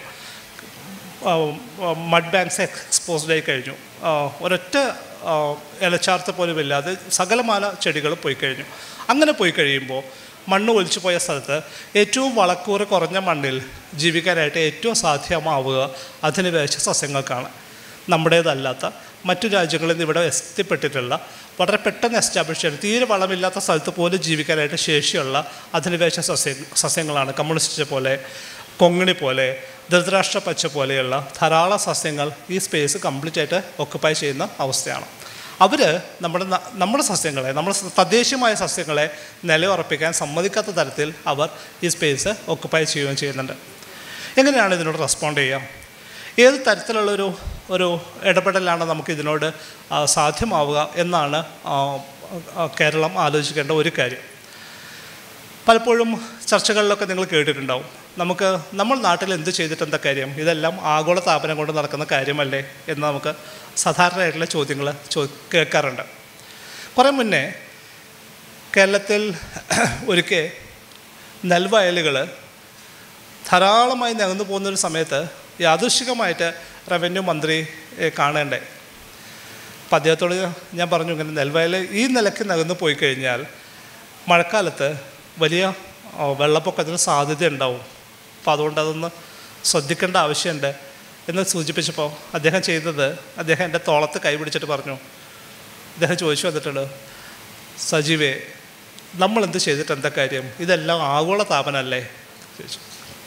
മഡ് ബാങ്ക്സ് എക്സ്പോസ്ഡ് ആയി കഴിഞ്ഞു ആ, ഒരൊറ്റ ആ, ഇലച്ചാർത്ത പോലും ഇല്ലാതെ സകലമാല ചെടികൾ പോയി കഴിഞ്ഞു അങ്ങനെ പോയി കഴിയുമ്പോൾ മണ്ണ് ഒലിച്ചു പോയ സ്ഥലത്ത് ഏറ്റവും വളക്കൂറ് കുറഞ്ഞ മണ്ണിൽ ജീവിക്കാനായിട്ട് ഏറ്റവും സാധ്യമാവുക അധിനിവേശ സസ്യങ്ങൾക്കാണ് നമ്മുടേതല്ലാത്ത മറ്റു രാജ്യങ്ങളിൽ നിന്ന് ഇവിടെ എത്തിപ്പെട്ടിട്ടുള്ള വളരെ പെട്ടെന്ന് എസ്റ്റാബ്ലിഷ് ചെയ്ത് തീരെ വളമില്ലാത്ത സ്ഥലത്ത് പോലും ജീവിക്കാനായിട്ട് ശേഷിയുള്ള അധിനിവേശ സസ്യ സസ്യങ്ങളാണ് കമ്മ്യൂണിസ്റ്റ് പോലെ കൊങ്ങിണി പോലെ ധൃതരാഷ്ട്ര പച്ച പോലെയുള്ള ധാരാളം സസ്യങ്ങൾ ഈ സ്പേസ് കംപ്ലീറ്റ് ആയിട്ട് ഒക്കുപ്പൈ ചെയ്യുന്ന അവസ്ഥയാണ് അവർ നമ്മുടെ ന- നമ്മുടെ സസ്യങ്ങളെ നമ്മുടെ സ- തദ്ദേശീയമായ സസ്യങ്ങളെ നിലയുറപ്പിക്കാൻ സമ്മതിക്കാത്ത തരത്തിൽ അവർ ഈ സ്പേസ് ഒക്കുപ്പൈ ചെയ്യുകയും ചെയ്യുന്നുണ്ട് എങ്ങനെയാണ് ഇതിനോട് റെസ്പോണ്ട് ചെയ്യുക ഏത് തരത്തിലുള്ളൊരു ഒരു ഇടപെടലാണ് നമുക്ക് ഇതിനോട് ആ, സാധ്യമാവുക എന്നാണ് ആ, ആ, കേരളം ആലോചിക്കേണ്ട ഒരു കാര്യം പലപ്പോഴും ചർച്ചകളിലൊക്കെ നിങ്ങൾ കേട്ടിട്ടുണ്ടാവും നമുക്ക് നമ്മൾ നാട്ടിൽ എന്ത് ചെയ്തിട്ട് എന്താ കാര്യം ഇതെല്ലാം ആഗോള താപനം കൊണ്ട് നടക്കുന്ന കാര്യമല്ലേ എന്ന് നമുക്ക് സാധാരണയായിട്ടുള്ള ചോദ്യങ്ങൾ ചോ കേൾക്കാറുണ്ട് കുറേ മുന്നേ കേരളത്തിൽ ഒരിക്കൽ നെൽവയലുകൾ ധാരാളമായി നികന്നു പോകുന്നൊരു സമയത്ത് യാദൃശികമായിട്ട് റവന്യൂ മന്ത്രി ഏ, കാണേണ്ടേ അപ്പം അദ്ദേഹത്തോട് ഞാൻ പറഞ്ഞു ഇങ്ങനെ നെൽവയൽ ഈ നിലയ്ക്ക് നകന്നു പോയി കഴിഞ്ഞാൽ മഴക്കാലത്ത് വലിയ ആ, വെള്ളപ്പൊക്കത്തിന് സാധ്യത ഉണ്ടാവും അപ്പോൾ അതുകൊണ്ട് അതൊന്ന് ശ്രദ്ധിക്കേണ്ട ആവശ്യമുണ്ട് എന്ന് സൂചിപ്പിച്ചപ്പോൾ അദ്ദേഹം ചെയ്തത് അദ്ദേഹം എൻ്റെ തോളത്ത് കൈ പിടിച്ചിട്ട് പറഞ്ഞു അദ്ദേഹം ചോദിച്ചു വന്നിട്ടുണ്ട് സജീവേ നമ്മൾ എന്ത് ചെയ്തിട്ട് എന്താ കാര്യം ഇതെല്ലാം ആഗോള താപനല്ലേ ചോദിച്ചു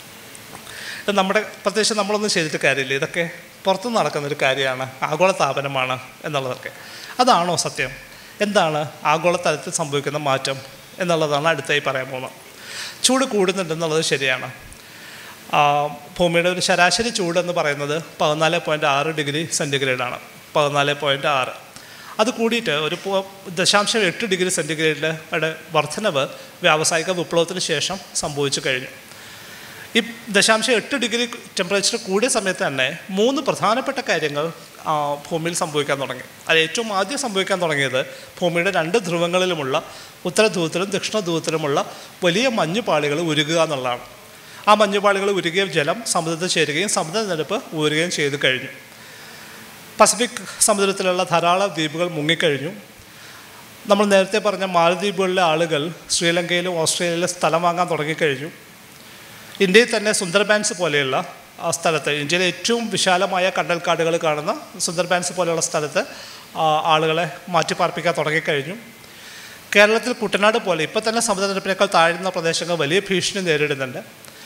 ഇത് നമ്മുടെ പ്രത്യേകിച്ച് നമ്മളൊന്നും ചെയ്തിട്ട് കാര്യമില്ല ഇതൊക്കെ പുറത്ത് നടക്കുന്നൊരു കാര്യമാണ് ആഗോള താപനമാണ് എന്നുള്ളതൊക്കെ അതാണോ സത്യം എന്താണ് ആഗോള തലത്തിൽ സംഭവിക്കുന്ന മാറ്റം എന്നുള്ളതാണ് അടുത്തായി പറയാൻ പോകുന്നത് ചൂട് കൂടുന്നുണ്ടെന്നുള്ളത് ശരിയാണ് ആ, ഭൂമിയുടെ ഒരു ശരാശരി ചൂട് എന്ന് പറയുന്നത് പതിനാല് പോയിൻറ്റ് ആറ് ഡിഗ്രി സെൻറ്റിഗ്രേഡാണ് പതിനാല് പോയിൻറ്റ് ആറ് അത് കൂടിയിട്ട് ഒരു പോ- ദശാംശം എട്ട് ഡിഗ്രി സെൻറ്റിഗ്രേഡിൻ്റെ വർധനവ് വ്യാവസായിക വിപ്ലവത്തിന് ശേഷം സംഭവിച്ചു കഴിഞ്ഞു ഈ ദശാംശം എട്ട് ഡിഗ്രി ടെമ്പറേച്ചർ കൂടിയ സമയത്ത് തന്നെ മൂന്ന് പ്രധാനപ്പെട്ട കാര്യങ്ങൾ ആ, ഭൂമിയിൽ സംഭവിക്കാൻ തുടങ്ങി അത് ഏറ്റവും ആദ്യം സംഭവിക്കാൻ തുടങ്ങിയത് ഭൂമിയുടെ രണ്ട് ധ്രുവങ്ങളിലുമുള്ള ഉത്തര ധ്രുവത്തിലും ദക്ഷിണ ധ്രുവത്തിലുമുള്ള വലിയ മഞ്ഞുപാളികൾ ഉരുകുക എന്നുള്ളതാണ് ആ മഞ്ഞുപാളികൾ ഉരുകിയ ജലം സമുദ്രത്തിൽ ചേരുകയും സമുദ്രനിരപ്പ് ഉയരുകയും ചെയ്തു കഴിഞ്ഞു പസഫിക് സമുദ്രത്തിലുള്ള ധാരാളം ദ്വീപുകൾ മുങ്ങിക്കഴിഞ്ഞു നമ്മൾ നേരത്തെ പറഞ്ഞ മാലദ്വീപുകളിലെ ആളുകൾ ശ്രീലങ്കയിലും ഓസ്ട്രേലിയയിലും സ്ഥലം വാങ്ങാൻ തുടങ്ങിക്കഴിഞ്ഞു ഇന്ത്യയിൽ തന്നെ സുന്ദർബാൻസ് പോലെയുള്ള ആ സ്ഥലത്ത് ഇന്ത്യയിലെ ഏറ്റവും വിശാലമായ കണ്ടൽക്കാടുകൾ കാണുന്ന സുന്ദർബാൻസ് പോലെയുള്ള സ്ഥലത്ത് ആ, ആളുകളെ മാറ്റിപ്പാർപ്പിക്കാൻ തുടങ്ങിക്കഴിഞ്ഞു കേരളത്തിൽ കുട്ടനാട് പോലെ ഇപ്പോൾ തന്നെ സമുദ്രനിരപ്പിനേക്കാൾ താഴ്ന്ന പ്രദേശങ്ങൾ വലിയ ഭീഷണി നേരിടുന്നുണ്ട്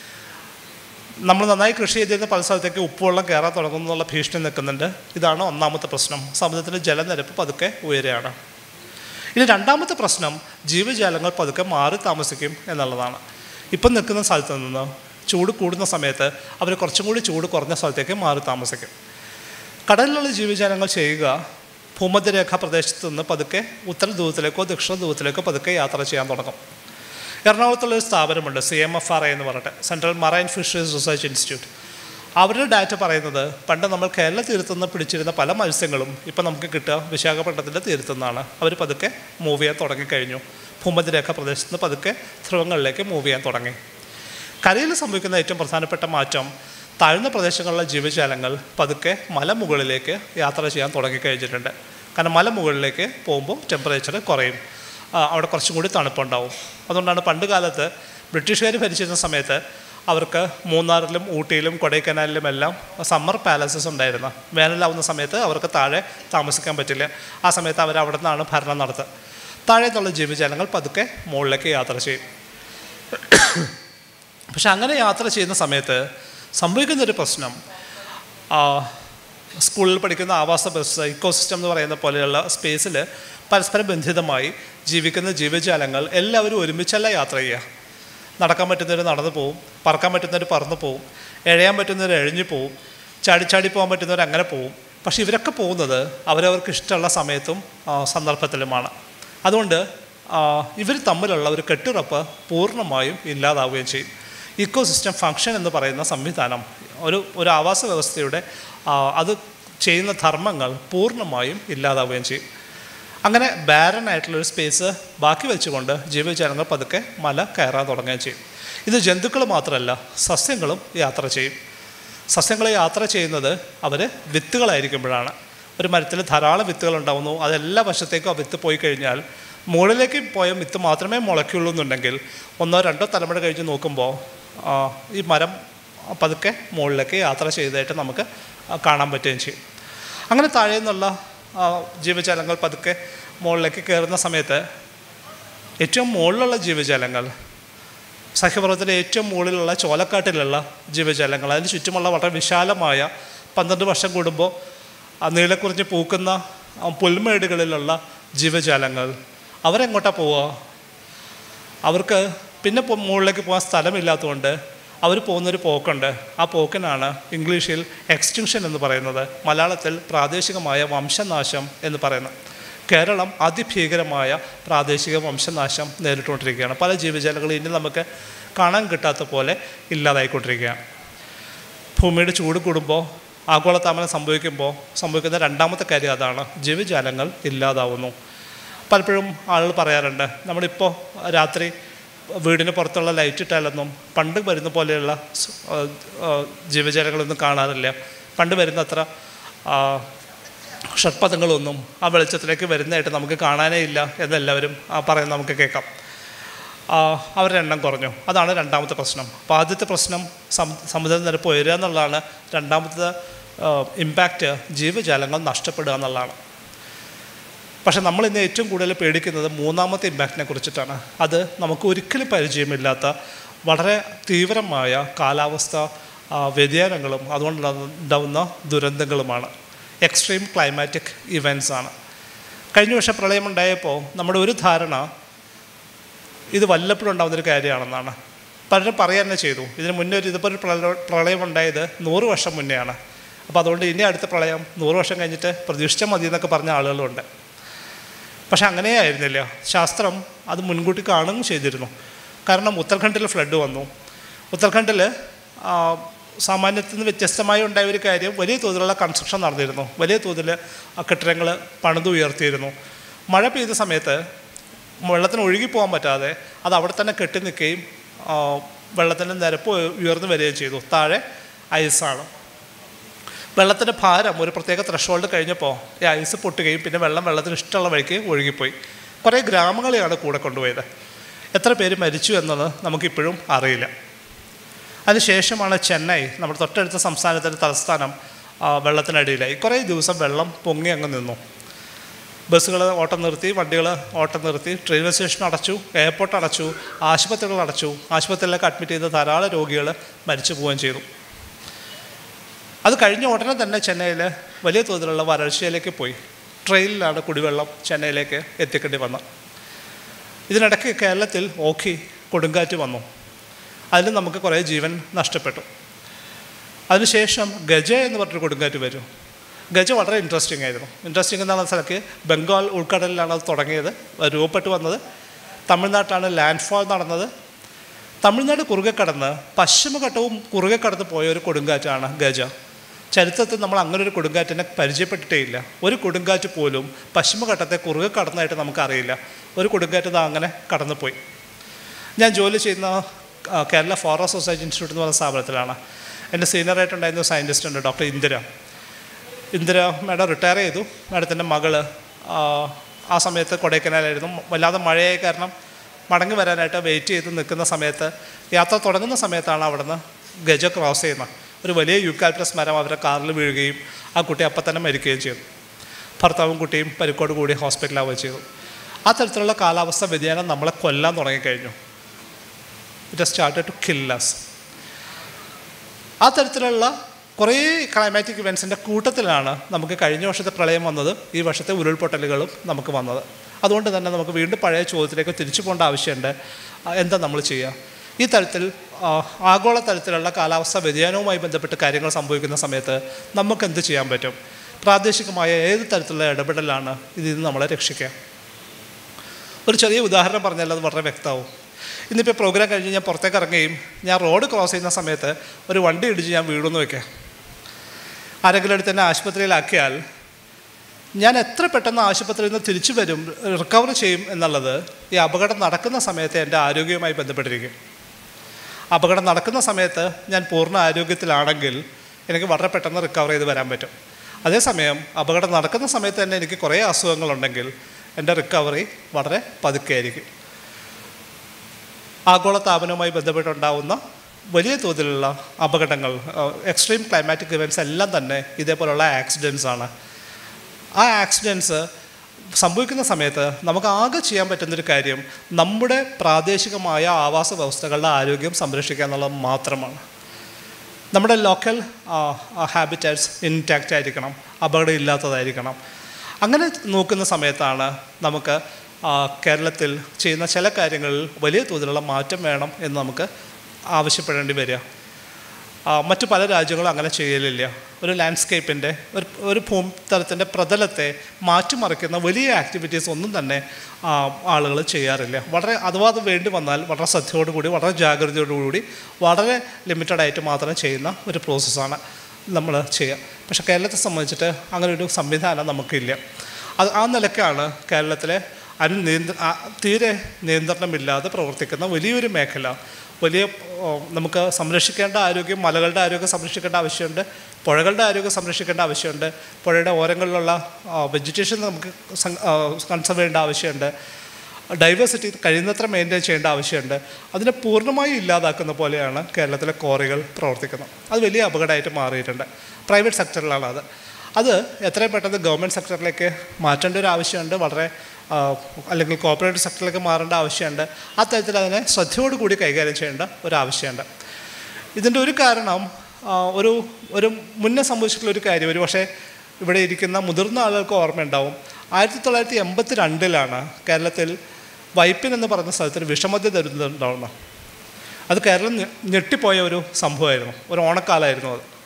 നമ്മൾ നന്നായി കൃഷി ചെയ്തിരുന്ന പല സ്ഥലത്തേക്ക് ഉപ്പുവെള്ളം കയറാൻ തുടങ്ങുന്നു എന്നുള്ള ഭീഷണി നിൽക്കുന്നുണ്ട് ഇതാണ് ഒന്നാമത്തെ പ്രശ്നം സമുദ്രത്തിലെ ജലനിരപ്പ് പതുക്കെ ഉയരുകയാണ് ഇനി രണ്ടാമത്തെ പ്രശ്നം ജീവജാലങ്ങൾ പതുക്കെ മാറി താമസിക്കും എന്നുള്ളതാണ് ഇപ്പം നിൽക്കുന്ന സ്ഥലത്ത് നിന്ന് ചൂട് കൂടുന്ന സമയത്ത് അവർ കുറച്ചും കൂടി ചൂട് കുറഞ്ഞ സ്ഥലത്തേക്ക് മാറി താമസിക്കും കടലിലുള്ള ജീവജാലങ്ങൾ ചെയ്യുക ഭൂമധ്യരേഖാ പ്രദേശത്ത് നിന്ന് പതുക്കെ ഉത്തര ധ്രുവത്തിലേക്കോ ദക്ഷിണ ധ്രുവത്തിലേക്കോ പതുക്കെ യാത്ര ചെയ്യാൻ തുടങ്ങും എറണാകുളത്തുള്ള ഒരു സ്ഥാപനമുണ്ട് C M F R I എന്ന് പറഞ്ഞിട്ട് central marine fisheries research institute അവരുടെ ഡാറ്റ പറയുന്നത് പണ്ട് നമ്മൾ കേരള തീരത്തു നിന്ന് പിടിച്ചിരുന്ന പല മത്സ്യങ്ങളും ഇപ്പം നമുക്ക് കിട്ടുക വിശാഖപട്ടണത്തിൻ്റെ തീരത്തു നിന്നാണ് അവർ പതുക്കെ മൂവ് ചെയ്യാൻ തുടങ്ങിക്കഴിഞ്ഞു ഭൂമധ്യരേഖ പ്രദേശത്ത് നിന്ന് പതുക്കെ ധ്രുവങ്ങളിലേക്ക് മൂവ് ചെയ്യാൻ തുടങ്ങി കരയിൽ സംഭവിക്കുന്ന ഏറ്റവും പ്രധാനപ്പെട്ട മാറ്റം താഴ്ന്ന പ്രദേശങ്ങളിലെ ജീവജാലങ്ങൾ പതുക്കെ മലമുകളിലേക്ക് യാത്ര ചെയ്യാൻ തുടങ്ങിക്കഴിഞ്ഞിട്ടുണ്ട് കാരണം മലമുകളിലേക്ക് പോകുമ്പോൾ ടെമ്പറേച്ചർ കുറയും ആ, അവിടെ കുറച്ചും കൂടി തണുപ്പുണ്ടാവും അതുകൊണ്ടാണ് പണ്ട് കാലത്ത് ബ്രിട്ടീഷുകാർ ഭരിച്ചിരുന്ന സമയത്ത് അവർക്ക് മൂന്നാറിലും ഊട്ടിയിലും കൊടൈക്കനാലിലും എല്ലാം സമ്മർ പാലസസ് ഉണ്ടായിരുന്നു വേനലാവുന്ന സമയത്ത് അവർക്ക് താഴെ താമസിക്കാൻ പറ്റില്ല ആ സമയത്ത് അവർ അവിടെ നിന്നാണ് ഭരണം നടത്തുക താഴെ നിന്നുള്ള ജീവജാലങ്ങൾ പതുക്കെ മുകളിലേക്ക് യാത്ര ചെയ്യും പക്ഷെ അങ്ങനെ യാത്ര ചെയ്യുന്ന സമയത്ത് സംഭവിക്കുന്നൊരു പ്രശ്നം ആ, സ്കൂളിൽ പഠിക്കുന്ന ആവാസ വ്യവസ്ഥ ഇക്കോസിസ്റ്റം എന്ന് പറയുന്ന പോലെയുള്ള സ്പേസിൽ പരസ്പരം ബന്ധിതമായി ജീവിക്കുന്ന ജീവജാലങ്ങൾ എല്ലാവരും ഒരുമിച്ചല്ല യാത്ര ചെയ്യുക നടക്കാൻ പറ്റുന്നവർ നടന്നു പോവും പറക്കാൻ പറ്റുന്നവർ പറന്നു പോവും എഴയാൻ പറ്റുന്നവർ എഴഞ്ഞു പോവും ചാടി ചാടി പോകാൻ പറ്റുന്നവർ അങ്ങനെ പോവും പക്ഷെ ഇവരൊക്കെ പോകുന്നത് അവരവർക്ക് ഇഷ്ടമുള്ള സമയത്തും ആ, സന്ദർഭത്തിലുമാണ് അതുകൊണ്ട് ഇവർ തമ്മിലുള്ള ഒരു കെട്ടുറപ്പ് പൂർണ്ണമായും ഇല്ലാതാവുകയും ചെയ്യും ഇക്കോസിസ്റ്റം ഫങ്ഷൻ എന്ന് പറയുന്ന സംവിധാനം ഒരു ഒരു ആവാസ വ്യവസ്ഥയുടെ ആ, അത് ചെയ്യുന്ന ധർമ്മങ്ങൾ പൂർണ്ണമായും ഇല്ലാതാവുകയും ചെയ്യും അങ്ങനെ ബാരൻ ആയിട്ടുള്ളൊരു സ്പേസ് ബാക്കി വെച്ചുകൊണ്ട് ജീവജാലങ്ങൾ പതുക്കെ മല കയറാൻ തുടങ്ങുകയും ചെയ്യും ഇത് ജന്തുക്കൾ മാത്രമല്ല സസ്യങ്ങളും യാത്ര ചെയ്യും സസ്യങ്ങൾ യാത്ര ചെയ്യുന്നത് അവർ വിത്തുകളായിരിക്കുമ്പോഴാണ് ഒരു മരത്തിൽ ധാരാളം വിത്തുകൾ ഉണ്ടാവുന്നു അതെല്ലാ വശത്തേക്കും ആ വിത്ത് പോയി കഴിഞ്ഞാൽ മുകളിലേക്ക് പോയ വിത്ത് മാത്രമേ മുളയ്ക്കുള്ളൂ എന്നുണ്ടെങ്കിൽ ഒന്നോ രണ്ടോ തലമുറ കഴിഞ്ഞ് നോക്കുമ്പോൾ ആ, ഈ മരം പതുക്കെ മുകളിലേക്ക് യാത്ര ചെയ്തതായിട്ട് നമുക്ക് ആ, കാണാൻ പറ്റുകയും ചെയ്യും അങ്ങനെ താഴെ നിന്നുള്ള ആ, ജീവജാലങ്ങൾ പതുക്കെ മുകളിലേക്ക് കയറുന്ന സമയത്ത് ഏറ്റവും മുകളിലുള്ള ജീവജാലങ്ങൾ സഹ്യപർവ്വതത്തിൻ്റെ ഏറ്റവും മുകളിലുള്ള ചോലക്കാട്ടിലുള്ള ജീവജാലങ്ങൾ അതിന് ചുറ്റുമുള്ള വളരെ വിശാലമായ പന്ത്രണ്ട് വർഷം കൂടുമ്പോൾ ആ നീലക്കുറിഞ്ഞ് പൂക്കുന്ന ആ പുൽമേടുകളിലുള്ള ജീവജാലങ്ങൾ അവരെങ്ങോട്ടാണ് പോവുക അവർക്ക് പിന്നെ പോ- മുകളിലേക്ക് പോകാൻ സ്ഥലമില്ലാത്തതുകൊണ്ട് അവർ പോകുന്നൊരു പോക്കുണ്ട് ആ പോക്കിനാണ് ഇംഗ്ലീഷിൽ എക്സ്റ്റിങ്ഷൻ എന്ന് പറയുന്നത് മലയാളത്തിൽ പ്രാദേശികമായ വംശനാശം എന്ന് പറയുന്നത് കേരളം അതിഭീകരമായ പ്രാദേശിക വംശനാശം നേരിട്ടുകൊണ്ടിരിക്കുകയാണ് പല ജീവജാലങ്ങളും ഇനി നമുക്ക് കാണാൻ കിട്ടാത്ത പോലെ ഇല്ലാതായിക്കൊണ്ടിരിക്കുകയാണ് ഭൂമിയുടെ ചൂട് കൂടുമ്പോൾ ആഗോളതാപനം സംഭവിക്കുമ്പോൾ സംഭവിക്കുന്ന രണ്ടാമത്തെ കാര്യം അതാണ് ജീവജാലങ്ങൾ ഇല്ലാതാവുന്നു പലപ്പോഴും ആളുകൾ പറയാറുണ്ട് നമ്മളിപ്പോൾ രാത്രി വീടിന് പുറത്തുള്ള ലൈറ്റ് ഇട്ടാലൊന്നും പണ്ട് വരുന്ന പോലെയുള്ള സ്- ആ, ആ, ജീവജാലങ്ങളൊന്നും കാണാറില്ല പണ്ട് വരുന്ന അത്ര ആ, ഷഡ്പഥങ്ങളൊന്നും ആ വെളിച്ചത്തിലേക്ക് വരുന്നതായിട്ട് നമുക്ക് കാണാനേ ഇല്ല എന്നെല്ലാവരും ആ പറയുന്നത് നമുക്ക് കേൾക്കാം ആ, അവരുടെ എണ്ണം കുറഞ്ഞു അതാണ് രണ്ടാമത്തെ പ്രശ്നം അപ്പോൾ ആദ്യത്തെ പ്രശ്നം സം- സമുദ്രനിരപ്പ് ഉയരുക എന്നുള്ളതാണ് രണ്ടാമത്തെ ഇമ്പാക്റ്റ് ജീവജാലങ്ങൾ നഷ്ടപ്പെടുക എന്നുള്ളതാണ് പക്ഷെ നമ്മൾ ഇന്ന് ഏറ്റവും കൂടുതൽ പേടിക്കുന്നത് മൂന്നാമത്തെ ഇമ്പാക്റ്റിനെ കുറിച്ചിട്ടാണ് അത് നമുക്ക് ഒരിക്കലും പരിചയമില്ലാത്ത വളരെ തീവ്രമായ കാലാവസ്ഥ ആ, വ്യതിയാനങ്ങളും അതുകൊണ്ടുണ്ടാവുന്ന ദുരന്തങ്ങളുമാണ് എക്സ്ട്രീം ക്ലൈമാറ്റിക് ഇവൻറ്റ്സ് ആണ് കഴിഞ്ഞ വർഷം പ്രളയമുണ്ടായപ്പോൾ നമ്മുടെ ഒരു ധാരണ ഇത് വല്ലപ്പോഴും ഉണ്ടാകുന്നൊരു കാര്യമാണെന്നാണ് പലരും പറയാൻ തന്നെ ചെയ്തു ഇതിന് മുന്നേ ഒരു ഇതുപോലെ ഒരു പ്രളയ- പ്രളയം ഉണ്ടായത് നൂറ് വർഷം മുന്നെയാണ് അപ്പോൾ അതുകൊണ്ട് ഇനി അടുത്ത പ്രളയം നൂറ് വർഷം കഴിഞ്ഞിട്ട് പ്രതീക്ഷിച്ചാൽ മതി എന്നൊക്കെ പറഞ്ഞ ആളുകളുണ്ട് പക്ഷെ അങ്ങനെയായിരുന്നില്ല ശാസ്ത്രം അത് മുൻകൂട്ടി കാണുകയും ചെയ്തിരുന്നു കാരണം ഉത്തരാഖണ്ഡിൽ ഫ്ലഡ് വന്നു ഉത്തരാഖണ്ഡിൽ സാമാന്യത്തിൽ നിന്ന് വ്യത്യസ്തമായി ഉണ്ടായ ഒരു കാര്യം വലിയ തോതിലുള്ള കൺസ്ട്രക്ഷൻ നടന്നിരുന്നു വലിയ തോതിൽ കെട്ടിടങ്ങൾ പണിതുയർത്തിയിരുന്നു മഴ പെയ്ത സമയത്ത് വെള്ളത്തിന് ഒഴുകി പോകാൻ പറ്റാതെ അത് അവിടെ തന്നെ കെട്ടി നിൽക്കുകയും ആ, വെള്ളത്തിൻ്റെ നിരപ്പ് ഉയർന്നു വരികയും ചെയ്തു താഴെ ഐസാണ് വെള്ളത്തിൻ്റെ ഭാരം ഒരു പ്രത്യേക ത്രഷോൾഡ് കഴിഞ്ഞപ്പോൾ ഈ ഐസ് പൊട്ടുകയും പിന്നെ വെള്ളം വെള്ളത്തിന് ഇഷ്ടമുള്ള വഴിക്ക് ഒഴുകിപ്പോയി കുറേ ഗ്രാമങ്ങളെയാണ് കൂടെ കൊണ്ടുപോയത് എത്ര പേര് മരിച്ചു എന്നത് നമുക്കിപ്പോഴും അറിയില്ല അതിനുശേഷമാണ് ചെന്നൈ നമ്മുടെ തൊട്ടടുത്ത സംസ്ഥാനത്തിൻ്റെ തലസ്ഥാനം ആ, വെള്ളത്തിനടിയിലായി കുറേ ദിവസം വെള്ളം പൊങ്ങി അങ്ങ് നിന്നു ബസ്സുകൾ ഓട്ടം നിർത്തി വണ്ടികൾ ഓട്ടം നിർത്തി ട്രെയിൻ സ്റ്റേഷൻ അടച്ചു എയർപോർട്ട് അടച്ചു ആശുപത്രികൾ അടച്ചു ആശുപത്രിയിലേക്ക് അഡ്മിറ്റ് ചെയ്ത ധാരാളം രോഗികൾ മരിച്ചു പോവുകയും ചെയ്തു അത് കഴിഞ്ഞ ഉടനെ തന്നെ ചെന്നൈയിൽ വലിയ തോതിലുള്ള വരൾച്ചയിലേക്ക് പോയി ട്രെയിനിലാണ് കുടിവെള്ളം ചെന്നൈയിലേക്ക് എത്തിക്കേണ്ടി വന്നത് ഇതിനിടയ്ക്ക് കേരളത്തിൽ ഓഖി കൊടുങ്കാറ്റ് വന്നു അതിൽ നമുക്ക് കുറേ ജീവൻ നഷ്ടപ്പെട്ടു അതിനുശേഷം ഗജ എന്ന് പറഞ്ഞൊരു കൊടുങ്കാറ്റ് വരും ഗജ വളരെ ഇൻട്രസ്റ്റിംഗ് ആയിരുന്നു ഇൻട്രസ്റ്റിംഗ് എന്നുള്ള സ്ഥലത്ത് ബംഗാൾ ഉൾക്കടലിലാണ് അത് തുടങ്ങിയത് അത് രൂപപ്പെട്ട് വന്നത് തമിഴ്നാട്ടിലാണ് ലാൻഡ് ഫാൾ നടന്നത് തമിഴ്നാട് കുറുകെ കടന്ന് പശ്ചിമഘട്ടവും കുറുകെ കടന്ന് പോയ ഒരു കൊടുങ്കാറ്റാണ് ഗജ ചരിത്രത്തിൽ നമ്മൾ അങ്ങനെ ഒരു കൊടുങ്കാറ്റിനെ പരിചയപ്പെട്ടിട്ടേ ഇല്ല ഒരു കൊടുങ്കാറ്റ് പോലും പശ്ചിമഘട്ടത്തെ കുറുകെ കടന്നതായിട്ട് നമുക്കറിയില്ല ഒരു കൊടുങ്കാറ്റ് ഇത് അങ്ങനെ കടന്നു പോയി ഞാൻ ജോലി ചെയ്യുന്ന ആ, കേരള ഫോറസ്റ്റ് സൊസൈറ്റി ഇൻസ്റ്റിറ്റ്യൂട്ട് എന്ന് പറഞ്ഞ സ്ഥാപനത്തിലാണ് എൻ്റെ സീനിയറായിട്ടുണ്ടായിരുന്ന സയൻറ്റിസ്റ്റ് ഉണ്ട് doctor Indira Indira madam retire ചെയ്തു മാഡത്തിൻ്റെ മകള് ആ, ആ സമയത്ത് കൊടൈക്കനാലായിരുന്നു വല്ലാതെ മഴയായ കാരണം മടങ്ങി വരാനായിട്ട് വെയിറ്റ് ചെയ്ത് നിൽക്കുന്ന സമയത്ത് യാത്ര തുടങ്ങുന്ന സമയത്താണ് അവിടുന്ന് ഗജ ക്രോസ് ചെയ്യുന്നത് ഒരു വലിയ യൂക്കാൽപ്റ്റസ് മരം അവരുടെ കാറിൽ വീഴുകയും ആ കുട്ടി അപ്പം തന്നെ മരിക്കുകയും ചെയ്തു ഭർത്താവും കുട്ടിയും പരിക്കോട് കൂടി ഹോസ്പിറ്റലാവുകയും ചെയ്തു ആ തരത്തിലുള്ള കാലാവസ്ഥ വ്യതിയാനം നമ്മളെ കൊല്ലാൻ തുടങ്ങിക്കഴിഞ്ഞു ഇറ്റ് സ്റ്റാർട്ടഡ് ടു കില്ലസ് ആ തരത്തിലുള്ള കുറേ ക്ലൈമാറ്റിക് ഇവൻസിൻ്റെ കൂട്ടത്തിലാണ് നമുക്ക് കഴിഞ്ഞ വർഷത്തെ പ്രളയം വന്നത് ഈ വർഷത്തെ ഉരുൾപൊട്ടലുകളും നമുക്ക് വന്നത് അതുകൊണ്ട് തന്നെ നമുക്ക് വീണ്ടും പഴയ ചോദ്യത്തിലേക്ക് തിരിച്ചു പോകേണ്ട ആവശ്യമുണ്ട് ആ, എന്താ നമ്മൾ ചെയ്യുക ഈ തരത്തിൽ ആ, ആഗോള തരത്തിലുള്ള കാലാവസ്ഥ വ്യതിയാനവുമായി ബന്ധപ്പെട്ട് കാര്യങ്ങൾ സംഭവിക്കുന്ന സമയത്ത് നമുക്ക് എന്ത് ചെയ്യാൻ പറ്റും പ്രാദേശികമായ ഏത് തരത്തിലുള്ള ഇടപെടലാണ് ഇതിൽ നിന്ന് നമ്മളെ രക്ഷിക്കുക ഒരു ചെറിയ ഉദാഹരണം പറഞ്ഞാൽ അത് വളരെ വ്യക്തമാവും ഇന്നിപ്പോൾ പ്രോഗ്രാം കഴിഞ്ഞ് ഞാൻ പുറത്തേക്ക് ഇറങ്ങുകയും ഞാൻ റോഡ് ക്രോസ് ചെയ്യുന്ന സമയത്ത് ഒരു വണ്ടി ഇടിച്ച് ഞാൻ വീഴുമെന്ന് വയ്ക്കാം ആരെങ്കിലും അടുത്ത് എന്നെ ആശുപത്രിയിലാക്കിയാൽ ഞാൻ എത്ര പെട്ടെന്ന് ആശുപത്രിയിൽ നിന്ന് തിരിച്ചു വരും റിക്കവർ ചെയ്യും എന്നുള്ളത് ഈ അപകടം നടക്കുന്ന സമയത്ത് എൻ്റെ ആരോഗ്യവുമായി ബന്ധപ്പെട്ടിരിക്കും അപകടം നടക്കുന്ന സമയത്ത് ഞാൻ പൂർണ്ണ ആരോഗ്യത്തിലാണെങ്കിൽ എനിക്ക് വളരെ പെട്ടെന്ന് റിക്കവർ ചെയ്ത് വരാൻ പറ്റും അതേസമയം അപകടം നടക്കുന്ന സമയത്ത് തന്നെ എനിക്ക് കുറേ അസുഖങ്ങളുണ്ടെങ്കിൽ എൻ്റെ റിക്കവറി വളരെ പതുക്കെ ആയിരിക്കും ആഗോള താപനവുമായി ബന്ധപ്പെട്ടുണ്ടാവുന്ന വലിയ തോതിലുള്ള അപകടങ്ങൾ എക്സ്ട്രീം ക്ലൈമാറ്റിക് ഇവൻറ്റ്സ് എല്ലാം തന്നെ ഇതേപോലുള്ള ആക്സിഡൻസ് ആണ് ആ ആക്സിഡൻസ് സംഭവിക്കുന്ന സമയത്ത് നമുക്ക് ആകെ ചെയ്യാൻ പറ്റുന്നൊരു കാര്യം നമ്മുടെ പ്രാദേശികമായ ആവാസ വ്യവസ്ഥകളുടെ ആരോഗ്യം സംരക്ഷിക്കുക എന്നുള്ളത് മാത്രമാണ് നമ്മുടെ ലോക്കൽ ഹാബിറ്റാറ്റ്സ് ഇൻടാക്റ്റ് ആയിരിക്കണം അപകടം ഇല്ലാത്തതായിരിക്കണം അങ്ങനെ നോക്കുന്ന സമയത്താണ് നമുക്ക് ആ, കേരളത്തിൽ ചെയ്യുന്ന ചില കാര്യങ്ങളിൽ വലിയ തോതിലുള്ള മാറ്റം വേണം എന്ന് നമുക്ക് ആവശ്യപ്പെടേണ്ടി വരിക ആ, മറ്റു പല രാജ്യങ്ങളും അങ്ങനെ ചെയ്യലില്ല ഒരു ലാൻഡ്സ്കേപ്പിൻ്റെ ഒരു ഒരു ഭൂതലത്തിൻ്റെ പ്രതലത്തെ മാറ്റിമറിക്കുന്ന വലിയ ആക്ടിവിറ്റീസ് ഒന്നും തന്നെ ആളുകൾ ചെയ്യാറില്ല വളരെ അഥവാ അത് വേണ്ടി വന്നാൽ വളരെ ശ്രദ്ധയോടുകൂടി വളരെ ജാഗ്രതയോടുകൂടി വളരെ ലിമിറ്റഡ് ആയിട്ട് മാത്രം ചെയ്യുന്ന ഒരു പ്രോസസ്സാണ് നമ്മൾ ചെയ്യുക പക്ഷേ കേരളത്തെ സംബന്ധിച്ചിട്ട് അങ്ങനെ ഒരു സംവിധാനം നമുക്കില്ല അത് ആ നിലയ്ക്കാണ് കേരളത്തിലെ അരു നിയന്ത്ര ആ- തീരെ നിയന്ത്രണമില്ലാതെ പ്രവർത്തിക്കുന്ന വലിയൊരു മേഖല വലിയ ഓ, നമുക്ക് സംരക്ഷിക്കേണ്ട ആരോഗ്യം മലകളുടെ ആരോഗ്യം സംരക്ഷിക്കേണ്ട ആവശ്യമുണ്ട് പുഴകളുടെ ആരോഗ്യം സംരക്ഷിക്കേണ്ട ആവശ്യമുണ്ട് പുഴയുടെ ഓരങ്ങളിലുള്ള വെജിറ്റേഷൻ നമുക്ക് കൺസേർവ് ചെയ്യേണ്ട ആവശ്യമുണ്ട് ഡൈവേഴ്സിറ്റി കഴിയുന്നത്ര മെയിൻറ്റെയിൻ ചെയ്യേണ്ട ആവശ്യമുണ്ട് അതിനെ പൂർണ്ണമായും ഇല്ലാതാക്കുന്ന പോലെയാണ് കേരളത്തിലെ കോറികൾ പ്രവർത്തിക്കുന്നത് അത് വലിയ അപകടമായിട്ട് മാറിയിട്ടുണ്ട് പ്രൈവറ്റ് സെക്ടറിലാണ് അത് അത് എത്രയും പെട്ടെന്ന് ഗവൺമെൻറ് സെക്ടറിലേക്ക് മാറ്റേണ്ട ഒരു ആവശ്യമുണ്ട് വളരെ ആ, അല്ലെങ്കിൽ കോപ്പറേറ്റീവ് സെക്ടറിലേക്ക് മാറേണ്ട ആവശ്യമുണ്ട് ആ തരത്തിൽ അതിനെ ശ്രദ്ധയോടുകൂടി കൈകാര്യം ചെയ്യേണ്ട ഒരു ആവശ്യമുണ്ട് ഇതിൻ്റെ ഒരു കാരണം ആ, ഒരു ഒരു മുന്നേ സംഭവിച്ചിട്ടുള്ള ഒരു കാര്യം ഒരു പക്ഷേ ഇവിടെ ഇരിക്കുന്ന മുതിർന്ന ആളുകൾക്ക് ഓർമ്മയുണ്ടാവും ആയിരത്തി തൊള്ളായിരത്തി എൺപത്തി രണ്ടിലാണ് കേരളത്തിൽ വൈപ്പിൻ എന്ന് പറയുന്ന സ്ഥലത്തൊരു വിഷമദ്യ ദുരന്തമുണ്ടാവുന്നത് അത് കേരളം ഞെ- ഞെട്ടിപ്പോയ ഒരു സംഭവമായിരുന്നു ഒരു ഓണക്കാലമായിരുന്നു അത്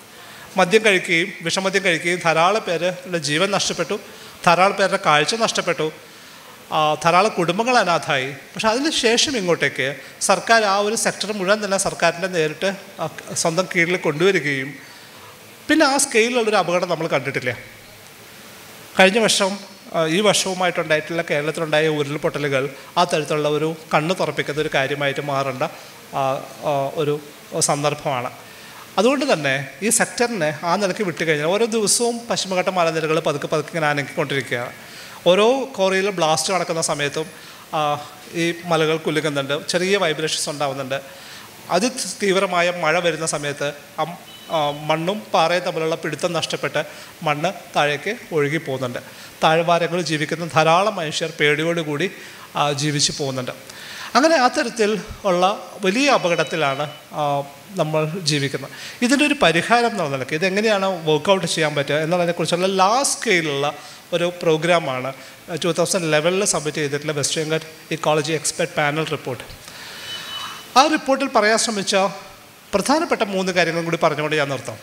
മദ്യം കഴിക്കുകയും വിഷമദ്യം കഴിക്കുകയും ധാരാളം പേരുടെ ജീവൻ നഷ്ടപ്പെട്ടു ധാരാളം പേരുടെ കാഴ്ച നഷ്ടപ്പെട്ടു ആ, ധാരാളം കുടുംബങ്ങൾ അനാഥായി പക്ഷെ അതിന് ശേഷം ഇങ്ങോട്ടേക്ക് സർക്കാർ ആ ഒരു സെക്ടർ മുഴുവൻ തന്നെ സർക്കാരിൻ്റെ നേരിട്ട് ആ, സ്വന്തം കീഴിൽ കൊണ്ടുവരികയും പിന്നെ ആ സ്കെയിലുള്ളൊരു അപകടം നമ്മൾ കണ്ടിട്ടില്ല കഴിഞ്ഞ വർഷം ആ, ഈ വർഷവുമായിട്ടുണ്ടായിട്ടുള്ള കേരളത്തിലുണ്ടായ ഉരുൾപൊട്ടലുകൾ ആ തരത്തിലുള്ള ഒരു കണ്ണ് തുറപ്പിക്കുന്ന ഒരു കാര്യമായിട്ട് മാറേണ്ട ആ, ആ, ഒരു സന്ദർഭമാണ് അതുകൊണ്ട് തന്നെ ഈ സെക്ടറിനെ ആ നിലയ്ക്ക് വിട്ടുകഴിഞ്ഞാൽ ഓരോ ദിവസവും പശ്ചിമഘട്ട മലനിരകൾ പതുക്കെ പതുക്കെ ഇങ്ങനെ അനക്കിക്കൊണ്ടിരിക്കുകയാണ് ഓരോ കോറിയിലും ബ്ലാസ്റ്റ് നടക്കുന്ന സമയത്തും ആ, ഈ മലകൾ കുലുങ്ങുന്നുണ്ട് ചെറിയ വൈബ്രേഷൻസ് ഉണ്ടാകുന്നുണ്ട് അതി തീവ്രമായ മഴ വരുന്ന സമയത്ത് ആ ആ, മണ്ണും പാറയും തമ്മിലുള്ള പിടുത്തം നഷ്ടപ്പെട്ട് മണ്ണ് താഴേക്ക് ഒഴുകി പോകുന്നുണ്ട് താഴ്വാരങ്ങളിൽ ജീവിക്കുന്ന ധാരാളം മനുഷ്യർ പേടിയോടുകൂടി ആ, ജീവിച്ചു പോകുന്നുണ്ട് അങ്ങനെ ആ തരത്തിൽ ഉള്ള വലിയ അപകടത്തിലാണ് ആ, നമ്മൾ ജീവിക്കുന്നത് ഇതിൻ്റെ ഒരു പരിഹാരം എന്നുള്ള നിലയ്ക്ക് ഇതെങ്ങനെയാണ് വർക്കൗട്ട് ചെയ്യാൻ പറ്റുക എന്നുള്ളതിനെക്കുറിച്ചുള്ള ലാസ്റ്റ് സ്കെയിലുള്ള ഒരു പ്രോഗ്രാമാണ് ടു തൗസൻഡ് ലെവലിൽ സബ്മിറ്റ് ചെയ്തിട്ടുള്ള west Bengal ecology expert panel report ആ റിപ്പോർട്ടിൽ പറയാൻ ശ്രമിച്ച പ്രധാനപ്പെട്ട മൂന്ന് കാര്യങ്ങളും കൂടി പറഞ്ഞുകൊണ്ട് ഞാൻ നിർത്താം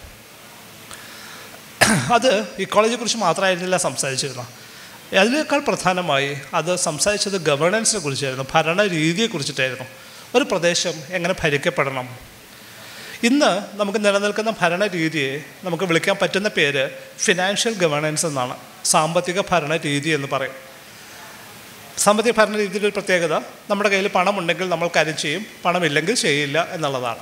അത് ഇക്കോളജിയെക്കുറിച്ച് മാത്രമായിരുന്നില്ല സംസാരിച്ചിരുന്നത് അതിനേക്കാൾ പ്രധാനമായി അത് സംസാരിച്ചത് ഗവേണൻസിനെ കുറിച്ചായിരുന്നു ഭരണ രീതിയെക്കുറിച്ചിട്ടായിരുന്നു ഒരു പ്രദേശം എങ്ങനെ ഭരിക്കപ്പെടണം ഇന്ന് നമുക്ക് നിലനിൽക്കുന്ന ഭരണ രീതിയെ നമുക്ക് വിളിക്കാൻ പറ്റുന്ന പേര് ഫിനാൻഷ്യൽ ഗവേണൻസ് എന്നാണ് സാമ്പത്തിക ഭരണ രീതി എന്ന് പറയും സാമ്പത്തിക ഭരണ രീതിയുടെ ഒരു പ്രത്യേകത നമ്മുടെ കയ്യിൽ പണമുണ്ടെങ്കിൽ നമ്മൾ കാര്യം ചെയ്യും പണമില്ലെങ്കിൽ ചെയ്യില്ല എന്നുള്ളതാണ്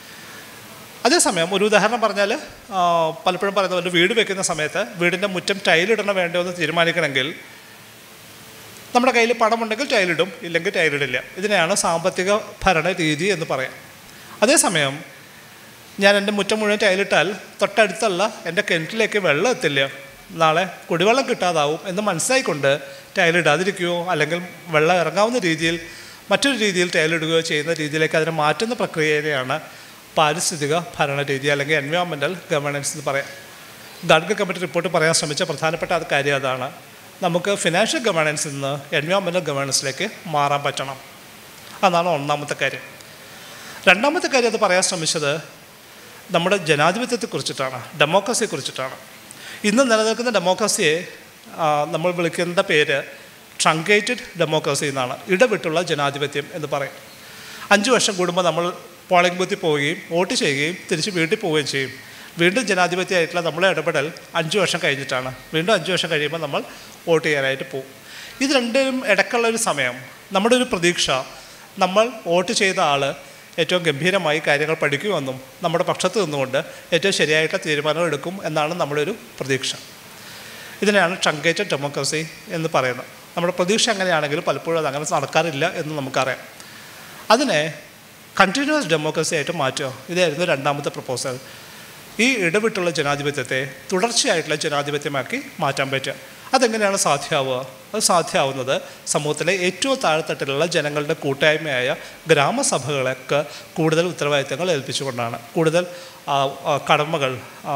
അതേസമയം ഒരു ഉദാഹരണം പറഞ്ഞാൽ ആ, പലപ്പോഴും പറയുന്നത് ഒരു വീട് വെക്കുന്ന സമയത്ത് വീടിൻ്റെ മുറ്റം ടൈലിടണോ വേണ്ടോ എന്ന് തീരുമാനിക്കണമെങ്കിൽ നമ്മുടെ കയ്യിൽ പണമുണ്ടെങ്കിൽ ടൈലിടും ഇല്ലെങ്കിൽ ടൈലിടില്ല ഇതിനെയാണ് സാമ്പത്തിക ഭരണ രീതി എന്ന് പറയാം അതേസമയം ഞാൻ എൻ്റെ മുറ്റം മുഴുവൻ ടൈലിട്ടാൽ തൊട്ടടുത്തുള്ള എൻ്റെ കിണറ്റിലേക്ക് വെള്ളം എത്തില്ല നാളെ കുടിവെള്ളം കിട്ടാതാവും എന്ന് മനസ്സിലായിക്കൊണ്ട് ടൈലിടാതിരിക്കുകയോ അല്ലെങ്കിൽ വെള്ളം ഇറങ്ങാവുന്ന രീതിയിൽ മറ്റൊരു രീതിയിൽ ടൈലിടുകയോ ചെയ്യുന്ന രീതിയിലേക്ക് അതിനെ മാറ്റുന്ന പ്രക്രിയയാണ് പാരിസ്ഥിതിക ഭരണ രീതി അല്ലെങ്കിൽ എൻവയോൺമെൻറ്റൽ ഗവേണൻസ് എന്ന് പറയാം ഗാഡ്ഗർ കമ്മിറ്റി റിപ്പോർട്ട് പറയാൻ ശ്രമിച്ച പ്രധാനപ്പെട്ട അത് കാര്യം അതാണ് നമുക്ക് ഫിനാൻഷ്യൽ ഗവേണൻസിൽ നിന്ന് എൻവയോൺമെൻറ്റൽ ഗവേണൻസിലേക്ക് മാറാൻ പറ്റണം അതാണ് ഒന്നാമത്തെ കാര്യം രണ്ടാമത്തെ കാര്യം അത് പറയാൻ ശ്രമിച്ചത് നമ്മുടെ ജനാധിപത്യത്തെക്കുറിച്ചിട്ടാണ് ഡെമോക്രസിയെക്കുറിച്ചിട്ടാണ് ഇന്ന് നിലനിൽക്കുന്ന ഡെമോക്രസിയെ ആ, നമ്മൾ വിളിക്കുന്ന പേര് ട്രങ്കേറ്റഡ് ഡെമോക്രസി എന്നാണ് ഇടവിട്ടുള്ള ജനാധിപത്യം എന്ന് പറയും അഞ്ച് വർഷം കൂടുമ്പോൾ നമ്മൾ പോളിംഗ് ബൂത്തിൽ പോവുകയും വോട്ട് ചെയ്യുകയും തിരിച്ച് വീട്ടിൽ പോവുകയും ചെയ്യും വീണ്ടും ജനാധിപത്യമായിട്ടുള്ള നമ്മളെ ഇടപെടൽ അഞ്ച് വർഷം കഴിഞ്ഞിട്ടാണ് വീണ്ടും അഞ്ച് വർഷം കഴിയുമ്പോൾ നമ്മൾ വോട്ട് ചെയ്യാനായിട്ട് പോകും ഇത് രണ്ടിനും ഇടയ്ക്കുള്ള ഒരു സമയം നമ്മുടെ ഒരു പ്രതീക്ഷ നമ്മൾ വോട്ട് ചെയ്ത ആൾ ഏറ്റവും ഗംഭീരമായി കാര്യങ്ങൾ പഠിക്കുമെന്നും നമ്മുടെ പക്ഷത്ത് നിന്നുകൊണ്ട് ഏറ്റവും ശരിയായിട്ടുള്ള തീരുമാനങ്ങൾ എടുക്കും എന്നാണ് നമ്മുടെ ഒരു പ്രതീക്ഷ ഇതിനെയാണ് ട്രങ്കേറ്റഡ് ഡെമോക്രസി എന്ന് പറയുന്നത് നമ്മുടെ പ്രതീക്ഷ അങ്ങനെയാണെങ്കിലും പലപ്പോഴും അത് അങ്ങനെ നടക്കാറില്ല എന്ന് നമുക്കറിയാം അതിനെ കണ്ടിന്യൂസ് ഡെമോക്രസി ആയിട്ട് മാറ്റുക ഇതായിരുന്നു രണ്ടാമത്തെ പ്രപ്പോസൽ ഈ ഇടവിട്ടുള്ള ജനാധിപത്യത്തെ തുടർച്ചയായിട്ടുള്ള ജനാധിപത്യമാക്കി മാറ്റാൻ പറ്റുക അതെങ്ങനെയാണ് സാധ്യമാവുക അത് സാധ്യമാവുന്നത് സമൂഹത്തിലെ ഏറ്റവും താഴെത്തട്ടിലുള്ള ജനങ്ങളുടെ കൂട്ടായ്മയായ ഗ്രാമസഭകളൊക്കെ കൂടുതൽ ഉത്തരവാദിത്തങ്ങൾ ഏൽപ്പിച്ചുകൊണ്ടാണ് കൂടുതൽ ആ, ആ, കടമകൾ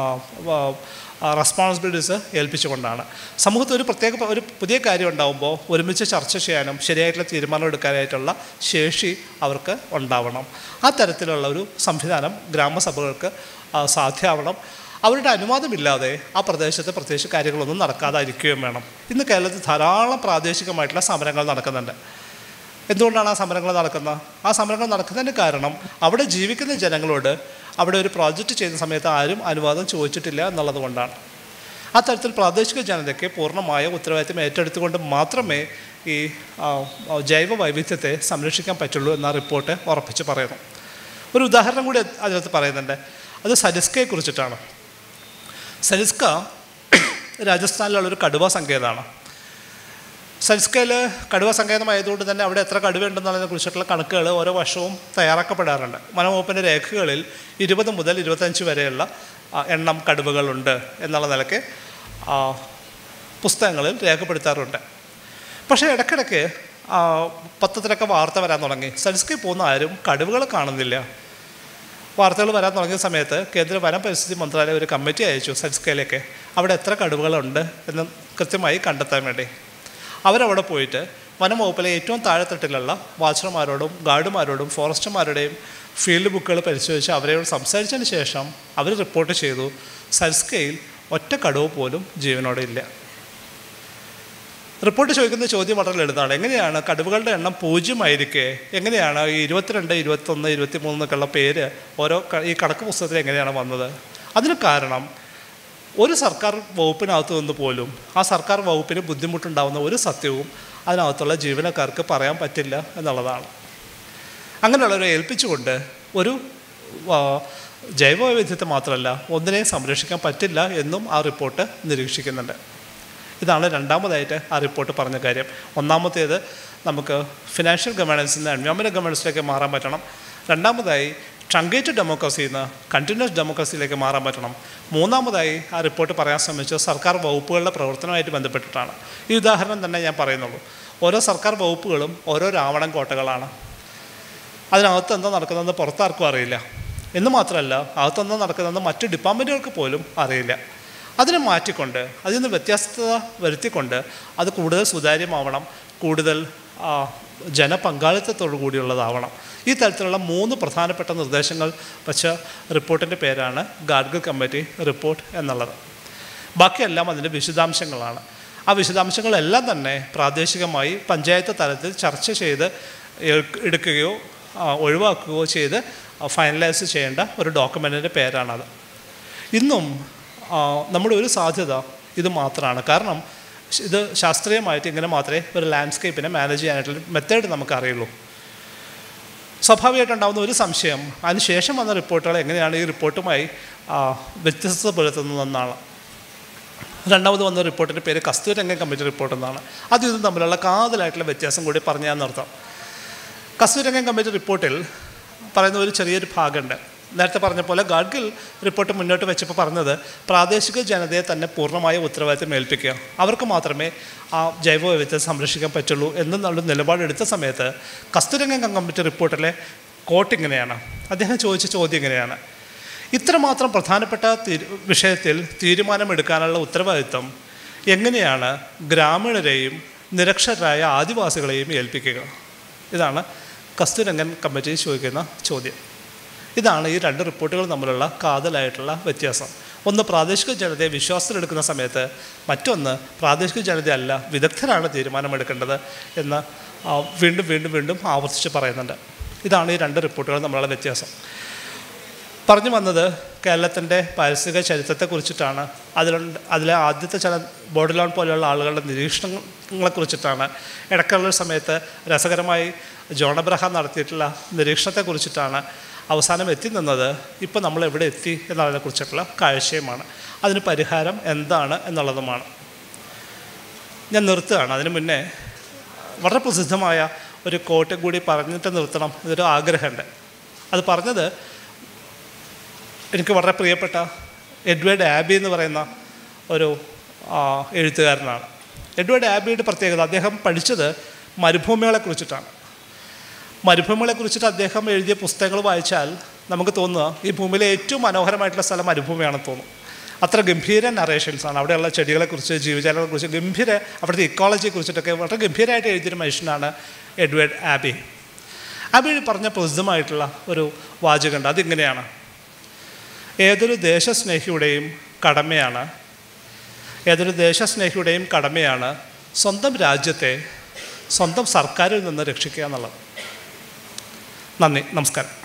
റെസ്പോൺസിബിലിറ്റീസ് ഏൽപ്പിച്ചുകൊണ്ടാണ് സമൂഹത്തിൽ ഒരു പ്രത്യേക ഒരു പുതിയ കാര്യം ഉണ്ടാകുമ്പോൾ ഒരുമിച്ച് ചർച്ച ചെയ്യാനും ശരിയായിട്ടുള്ള തീരുമാനം എടുക്കാനായിട്ടുള്ള ശേഷി അവർക്ക് ഉണ്ടാവണം ആ തരത്തിലുള്ള ഒരു സംവിധാനം ഗ്രാമസഭകൾക്ക് ആ, സാധ്യമാവണം അവരുടെ അനുവാദമില്ലാതെ ആ പ്രദേശത്ത് പ്രത്യേകിച്ച് കാര്യങ്ങളൊന്നും നടക്കാതായിരിക്കുകയും വേണം ഇന്ന് കേരളത്തിൽ ധാരാളം പ്രാദേശികമായിട്ടുള്ള സമരങ്ങൾ നടക്കുന്നുണ്ട് എന്തുകൊണ്ടാണ് ആ സമരങ്ങൾ നടക്കുന്നത് ആ സമരങ്ങൾ നടക്കുന്നതിന് കാരണം അവിടെ ജീവിക്കുന്ന ജനങ്ങളോട് അവിടെ ഒരു പ്രോജക്റ്റ് ചെയ്യുന്ന സമയത്ത് ആരും അനുവാദം ചോദിച്ചിട്ടില്ല എന്നുള്ളത് കൊണ്ടാണ് ആ തരത്തിൽ പ്രാദേശിക ജനതയ്ക്ക് പൂർണ്ണമായ ഉത്തരവാദിത്തം ഏറ്റെടുത്തുകൊണ്ട് മാത്രമേ ഈ ആ, ആ, ജൈവ വൈവിധ്യത്തെ സംരക്ഷിക്കാൻ പറ്റുള്ളൂ എന്ന റിപ്പോർട്ട് ഉറപ്പിച്ച് പറയുന്നു ഒരു ഉദാഹരണം കൂടി അതിനകത്ത് പറയുന്നുണ്ട് അത് സരിസ്കയെ കുറിച്ചിട്ടാണ് സരിസ്ക രാജസ്ഥാനിലുള്ള ഒരു കടുവ സങ്കേതമാണ് സരിസ്കയിൽ കടുവ സങ്കേതമായതുകൊണ്ട് തന്നെ അവിടെ എത്ര കടുവ ഉണ്ടെന്നുള്ളതിനെ കുറിച്ചിട്ടുള്ള കണക്കുകൾ ഓരോ വർഷവും തയ്യാറാക്കപ്പെടാറുണ്ട് വനംവകുപ്പിൻ്റെ രേഖകളിൽ ഇരുപത് മുതൽ ഇരുപത്തഞ്ച് വരെയുള്ള ആ, എണ്ണം കടുവകളുണ്ട് എന്നുള്ള നിലയ്ക്ക് ആ, പുസ്തകങ്ങളിൽ രേഖപ്പെടുത്താറുണ്ട് പക്ഷേ ഇടയ്ക്കിടയ്ക്ക് ആ, പത്രത്തിലൊക്കെ വാർത്ത വരാൻ തുടങ്ങി സരിസ്കയിൽ പോകുന്ന ആരും കടുവകൾ കാണുന്നില്ല വാർത്തകൾ വരാൻ തുടങ്ങിയ സമയത്ത് കേന്ദ്ര വനം പരിസ്ഥിതി മന്ത്രാലയം ഒരു കമ്മിറ്റി അയച്ചു സരിസ്കയിലേക്ക് അവിടെ എത്ര കടുവകളുണ്ട് എന്ന് കൃത്യമായി കണ്ടെത്താൻ വേണ്ടി അവരവിടെ പോയിട്ട് വനം വകുപ്പിലെ ഏറ്റവും താഴെത്തട്ടിലുള്ള വാച്ചർമാരോടും ഗാർഡുമാരോടും ഫോറസ്റ്റർമാരുടെയും ഫീൽഡ് ബുക്കുകൾ പരിശോധിച്ച് അവരോട് സംസാരിച്ചതിന് ശേഷം അവർ റിപ്പോർട്ട് ചെയ്തു സൽസ്കയിൽ ഒറ്റ കടുവ് പോലും ജീവനോടെ ഇല്ല റിപ്പോർട്ട് ചോദിക്കുന്ന ചോദ്യം വളരെ ലളിതമാണ് എങ്ങനെയാണ് കടുവകളുടെ എണ്ണം പൂജ്യമായിരിക്കെ എങ്ങനെയാണ് ഈ ഇരുപത്തിരണ്ട് ഇരുപത്തൊന്ന് ഇരുപത്തി മൂന്നൊക്കെയുള്ള പേര് ഓരോ ക- ഈ കണക്ക് പുസ്തകത്തിൽ എങ്ങനെയാണ് വന്നത് അതിന് കാരണം ഒരു സർക്കാർ വകുപ്പിനകത്ത് നിന്ന് പോലും ആ സർക്കാർ വകുപ്പിന് ബുദ്ധിമുട്ടുണ്ടാവുന്ന ഒരു സത്യവും അതിനകത്തുള്ള ജീവനക്കാർക്ക് പറയാൻ പറ്റില്ല എന്നുള്ളതാണ് അങ്ങനെയുള്ളവരെ ഏൽപ്പിച്ചുകൊണ്ട് ഒരു ആ, ജൈവ വൈവിധ്യത്തെ മാത്രമല്ല ഒന്നിനെയും സംരക്ഷിക്കാൻ പറ്റില്ല എന്നും ആ റിപ്പോർട്ട് നിരീക്ഷിക്കുന്നുണ്ട് ഇതാണ് രണ്ടാമതായിട്ട് ആ റിപ്പോർട്ട് പറഞ്ഞ കാര്യം ഒന്നാമത്തേത് നമുക്ക് ഫിനാൻഷ്യൽ ഗവേണൻസിൽ നിന്ന് എൻവയോൺമെൻറ്റ് ഗവേണൻസിലേക്ക് മാറാൻ പറ്റണം രണ്ടാമതായി ട്രങ്കേറ്റഡ് ഡെമോക്രസിയിൽ നിന്ന് കണ്ടിന്യൂസ് ഡെമോക്രസിയിലേക്ക് മാറാൻ പറ്റണം മൂന്നാമതായി ആ റിപ്പോർട്ട് പറയാൻ ശ്രമിച്ചത് സർക്കാർ വകുപ്പുകളുടെ പ്രവർത്തനമായിട്ട് ബന്ധപ്പെട്ടിട്ടാണ് ഈ ഉദാഹരണം തന്നെ ഞാൻ പറയുന്നുള്ളൂ ഓരോ സർക്കാർ വകുപ്പുകളും ഓരോ രാവണൻ കോട്ടകളാണ് അതിനകത്ത് എന്താ നടക്കുന്നതെന്ന് പുറത്താർക്കും അറിയില്ല എന്ന് മാത്രമല്ല അകത്തെന്താ നടക്കുന്നതെന്ന് മറ്റ് ഡിപ്പാർട്ട്മെൻറ്റുകൾക്ക് പോലും അറിയില്ല അതിനെ മാറ്റിക്കൊണ്ട് അതിൽ നിന്ന് വ്യത്യസ്തത വരുത്തിക്കൊണ്ട് അത് കൂടുതൽ സുതാര്യമാവണം കൂടുതൽ ആ, ജനപങ്കാളിത്തത്തോടു കൂടിയുള്ളതാവണം ഈ തരത്തിലുള്ള മൂന്ന് പ്രധാനപ്പെട്ട നിർദ്ദേശങ്ങൾ വച്ച റിപ്പോർട്ടിൻ്റെ പേരാണ് ഗാഡ്ഗിൽ കമ്മിറ്റി റിപ്പോർട്ട് എന്നുള്ളത് ബാക്കിയെല്ലാം അതിൻ്റെ വിശദാംശങ്ങളാണ് ആ വിശദാംശങ്ങളെല്ലാം തന്നെ പ്രാദേശികമായി പഞ്ചായത്ത് തലത്തിൽ ചർച്ച ചെയ്ത് എടു- എടുക്കുകയോ ആ, ഒഴിവാക്കുകയോ ചെയ്ത് ഫൈനലൈസ് ചെയ്യേണ്ട ഒരു ഡോക്യുമെൻറ്റിൻ്റെ പേരാണത് ഇന്നും ആ, നമ്മുടെ ഒരു സാധ്യത ഇത് മാത്രമാണ് കാരണം ശ- ഇത് ശാസ്ത്രീയമായിട്ട് ഇങ്ങനെ മാത്രമേ ഒരു ലാൻഡ്സ്കേപ്പിനെ മാനേജ് ചെയ്യാനായിട്ടുള്ള മെത്തേഡ് നമുക്കറിയുള്ളൂ സ്വാഭാവികമായിട്ടുണ്ടാകുന്ന ഒരു സംശയം അതിനുശേഷം വന്ന റിപ്പോർട്ടുകൾ എങ്ങനെയാണ് ഈ റിപ്പോർട്ടുമായി ആ, വ്യത്യസ്തപ്പെടുത്തുന്നതെന്നാണ് രണ്ടാമത് വന്ന റിപ്പോർട്ടിൻ്റെ പേര് കസ്തൂരംഗം കമ്മിറ്റി റിപ്പോർട്ട് എന്നാണ് അതും ഇതും തമ്മിലുള്ള കാതലായിട്ടുള്ള വ്യത്യാസം കൂടി പറഞ്ഞു ഞാൻ നിർത്താം കസ്തൂരംഗം കമ്മിറ്റി റിപ്പോർട്ടിൽ പറയുന്ന ഒരു ചെറിയൊരു ഭാഗമുണ്ട് നേരത്തെ പറഞ്ഞ പോലെ ഗാഡ്ഗിൽ റിപ്പോർട്ട് മുന്നോട്ട് വെച്ചപ്പോൾ പറഞ്ഞത് പ്രാദേശിക ജനതയെ തന്നെ പൂർണ്ണമായ ഉത്തരവാദിത്തം ഏൽപ്പിക്കുക അവർക്ക് മാത്രമേ ആ ജൈവ വൈവിധ്യത്തെ സംരക്ഷിക്കാൻ പറ്റുള്ളൂ എന്നുള്ള നിലപാടെടുത്ത സമയത്ത് കസ്തൂരംഗം കമ്മിറ്റി റിപ്പോർട്ടിലെ കോട്ട് ഇങ്ങനെയാണ് അദ്ദേഹം ചോദിച്ച ചോദ്യം ഇങ്ങനെയാണ് ഇത്രമാത്രം പ്രധാനപ്പെട്ട തീരു- വിഷയത്തിൽ തീരുമാനമെടുക്കാനുള്ള ഉത്തരവാദിത്വം എങ്ങനെയാണ് ഗ്രാമീണരെയും നിരക്ഷരായ ആദിവാസികളെയും ഏൽപ്പിക്കുക ഇതാണ് കസ്തൂരംഗൻ കമ്മിറ്റി ചോദിക്കുന്ന ചോദ്യം ഇതാണ് ഈ രണ്ട് റിപ്പോർട്ടുകൾ തമ്മിലുള്ള കാതലായിട്ടുള്ള വ്യത്യാസം ഒന്ന് പ്രാദേശിക ജനതയെ വിശ്വാസത്തിലെടുക്കുന്ന സമയത്ത് മറ്റൊന്ന് പ്രാദേശിക ജനതയല്ല വിദഗ്ധരാണ് തീരുമാനമെടുക്കേണ്ടത് എന്ന് ആ, വീണ്ടും വീണ്ടും വീണ്ടും ആവർത്തിച്ച് പറയുന്നുണ്ട് ഇതാണ് ഈ രണ്ട് റിപ്പോർട്ടുകൾ തമ്മിലുള്ള വ്യത്യാസം പറഞ്ഞു വന്നത് കേരളത്തിൻ്റെ പാരിസ്ഥിതിക ചരിത്രത്തെക്കുറിച്ചിട്ടാണ് അതിലുണ്ട് അതിലെ ആദ്യത്തെ ചില ബോർഡ് ലോൺ പോലെയുള്ള ആളുകളുടെ നിരീക്ഷണങ്ങളെക്കുറിച്ചിട്ടാണ് ഇടയ്ക്കുള്ള സമയത്ത് രസകരമായി ജോൺ അബ്രഹാം നടത്തിയിട്ടുള്ള നിരീക്ഷണത്തെക്കുറിച്ചിട്ടാണ് അവസാനം എത്തി നിന്നത് ഇപ്പോൾ നമ്മൾ എവിടെ എത്തി എന്നുള്ളതിനെക്കുറിച്ചിട്ടുള്ള കാഴ്ചയുമാണ് അതിന് പരിഹാരം എന്താണ് എന്നുള്ളതുമാണ് ഞാൻ നിർത്തുകയാണ് അതിന് മുന്നേ വളരെ പ്രസിദ്ധമായ ഒരു കോട്ട് കൂടി പറഞ്ഞിട്ട് നിർത്തണം ഇതൊരു ആഗ്രഹമുണ്ട് അത് പറഞ്ഞത് എനിക്ക് വളരെ പ്രിയപ്പെട്ട എഡ്വേർഡ് ആബി എന്ന് പറയുന്ന ഒരു ആ, എഴുത്തുകാരനാണ് എഡ്വേർഡ് ആബിയുടെ പ്രത്യേകത അദ്ദേഹം പഠിച്ചത് മരുഭൂമികളെക്കുറിച്ചിട്ടാണ് മരുഭൂമികളെക്കുറിച്ചിട്ട് അദ്ദേഹം എഴുതിയ പുസ്തകങ്ങൾ വായിച്ചാൽ നമുക്ക് തോന്നുക ഈ ഭൂമിയിലെ ഏറ്റവും മനോഹരമായിട്ടുള്ള സ്ഥലം മരുഭൂമിയാണെന്ന് തോന്നും അത്ര ഗംഭീര നറേഷൻസ് ആണ് അവിടെയുള്ള ചെടികളെക്കുറിച്ച് ജീവജാലങ്ങളെക്കുറിച്ച് ഗംഭീര അവിടുത്തെ ഇക്കോളജിയെക്കുറിച്ചിട്ടൊക്കെ വളരെ ഗംഭീരമായിട്ട് എഴുതിയൊരു മനുഷ്യനാണ് എഡ്വേർഡ് ആബി ആബി പറഞ്ഞ പ്രസിദ്ധമായിട്ടുള്ള ഒരു വാചകമുണ്ട് അതിങ്ങനെയാണ് ഏതൊരു ദേശസ്നേഹിയുടെയും കടമയാണ് ഏതൊരു ദേശസ്നേഹിയുടെയും കടമയാണ് സ്വന്തം രാജ്യത്തെ സ്വന്തം സർക്കാരിൽ നിന്ന് രക്ഷിക്കുക എന്നുള്ളത് നന്ദി നമസ്കാരം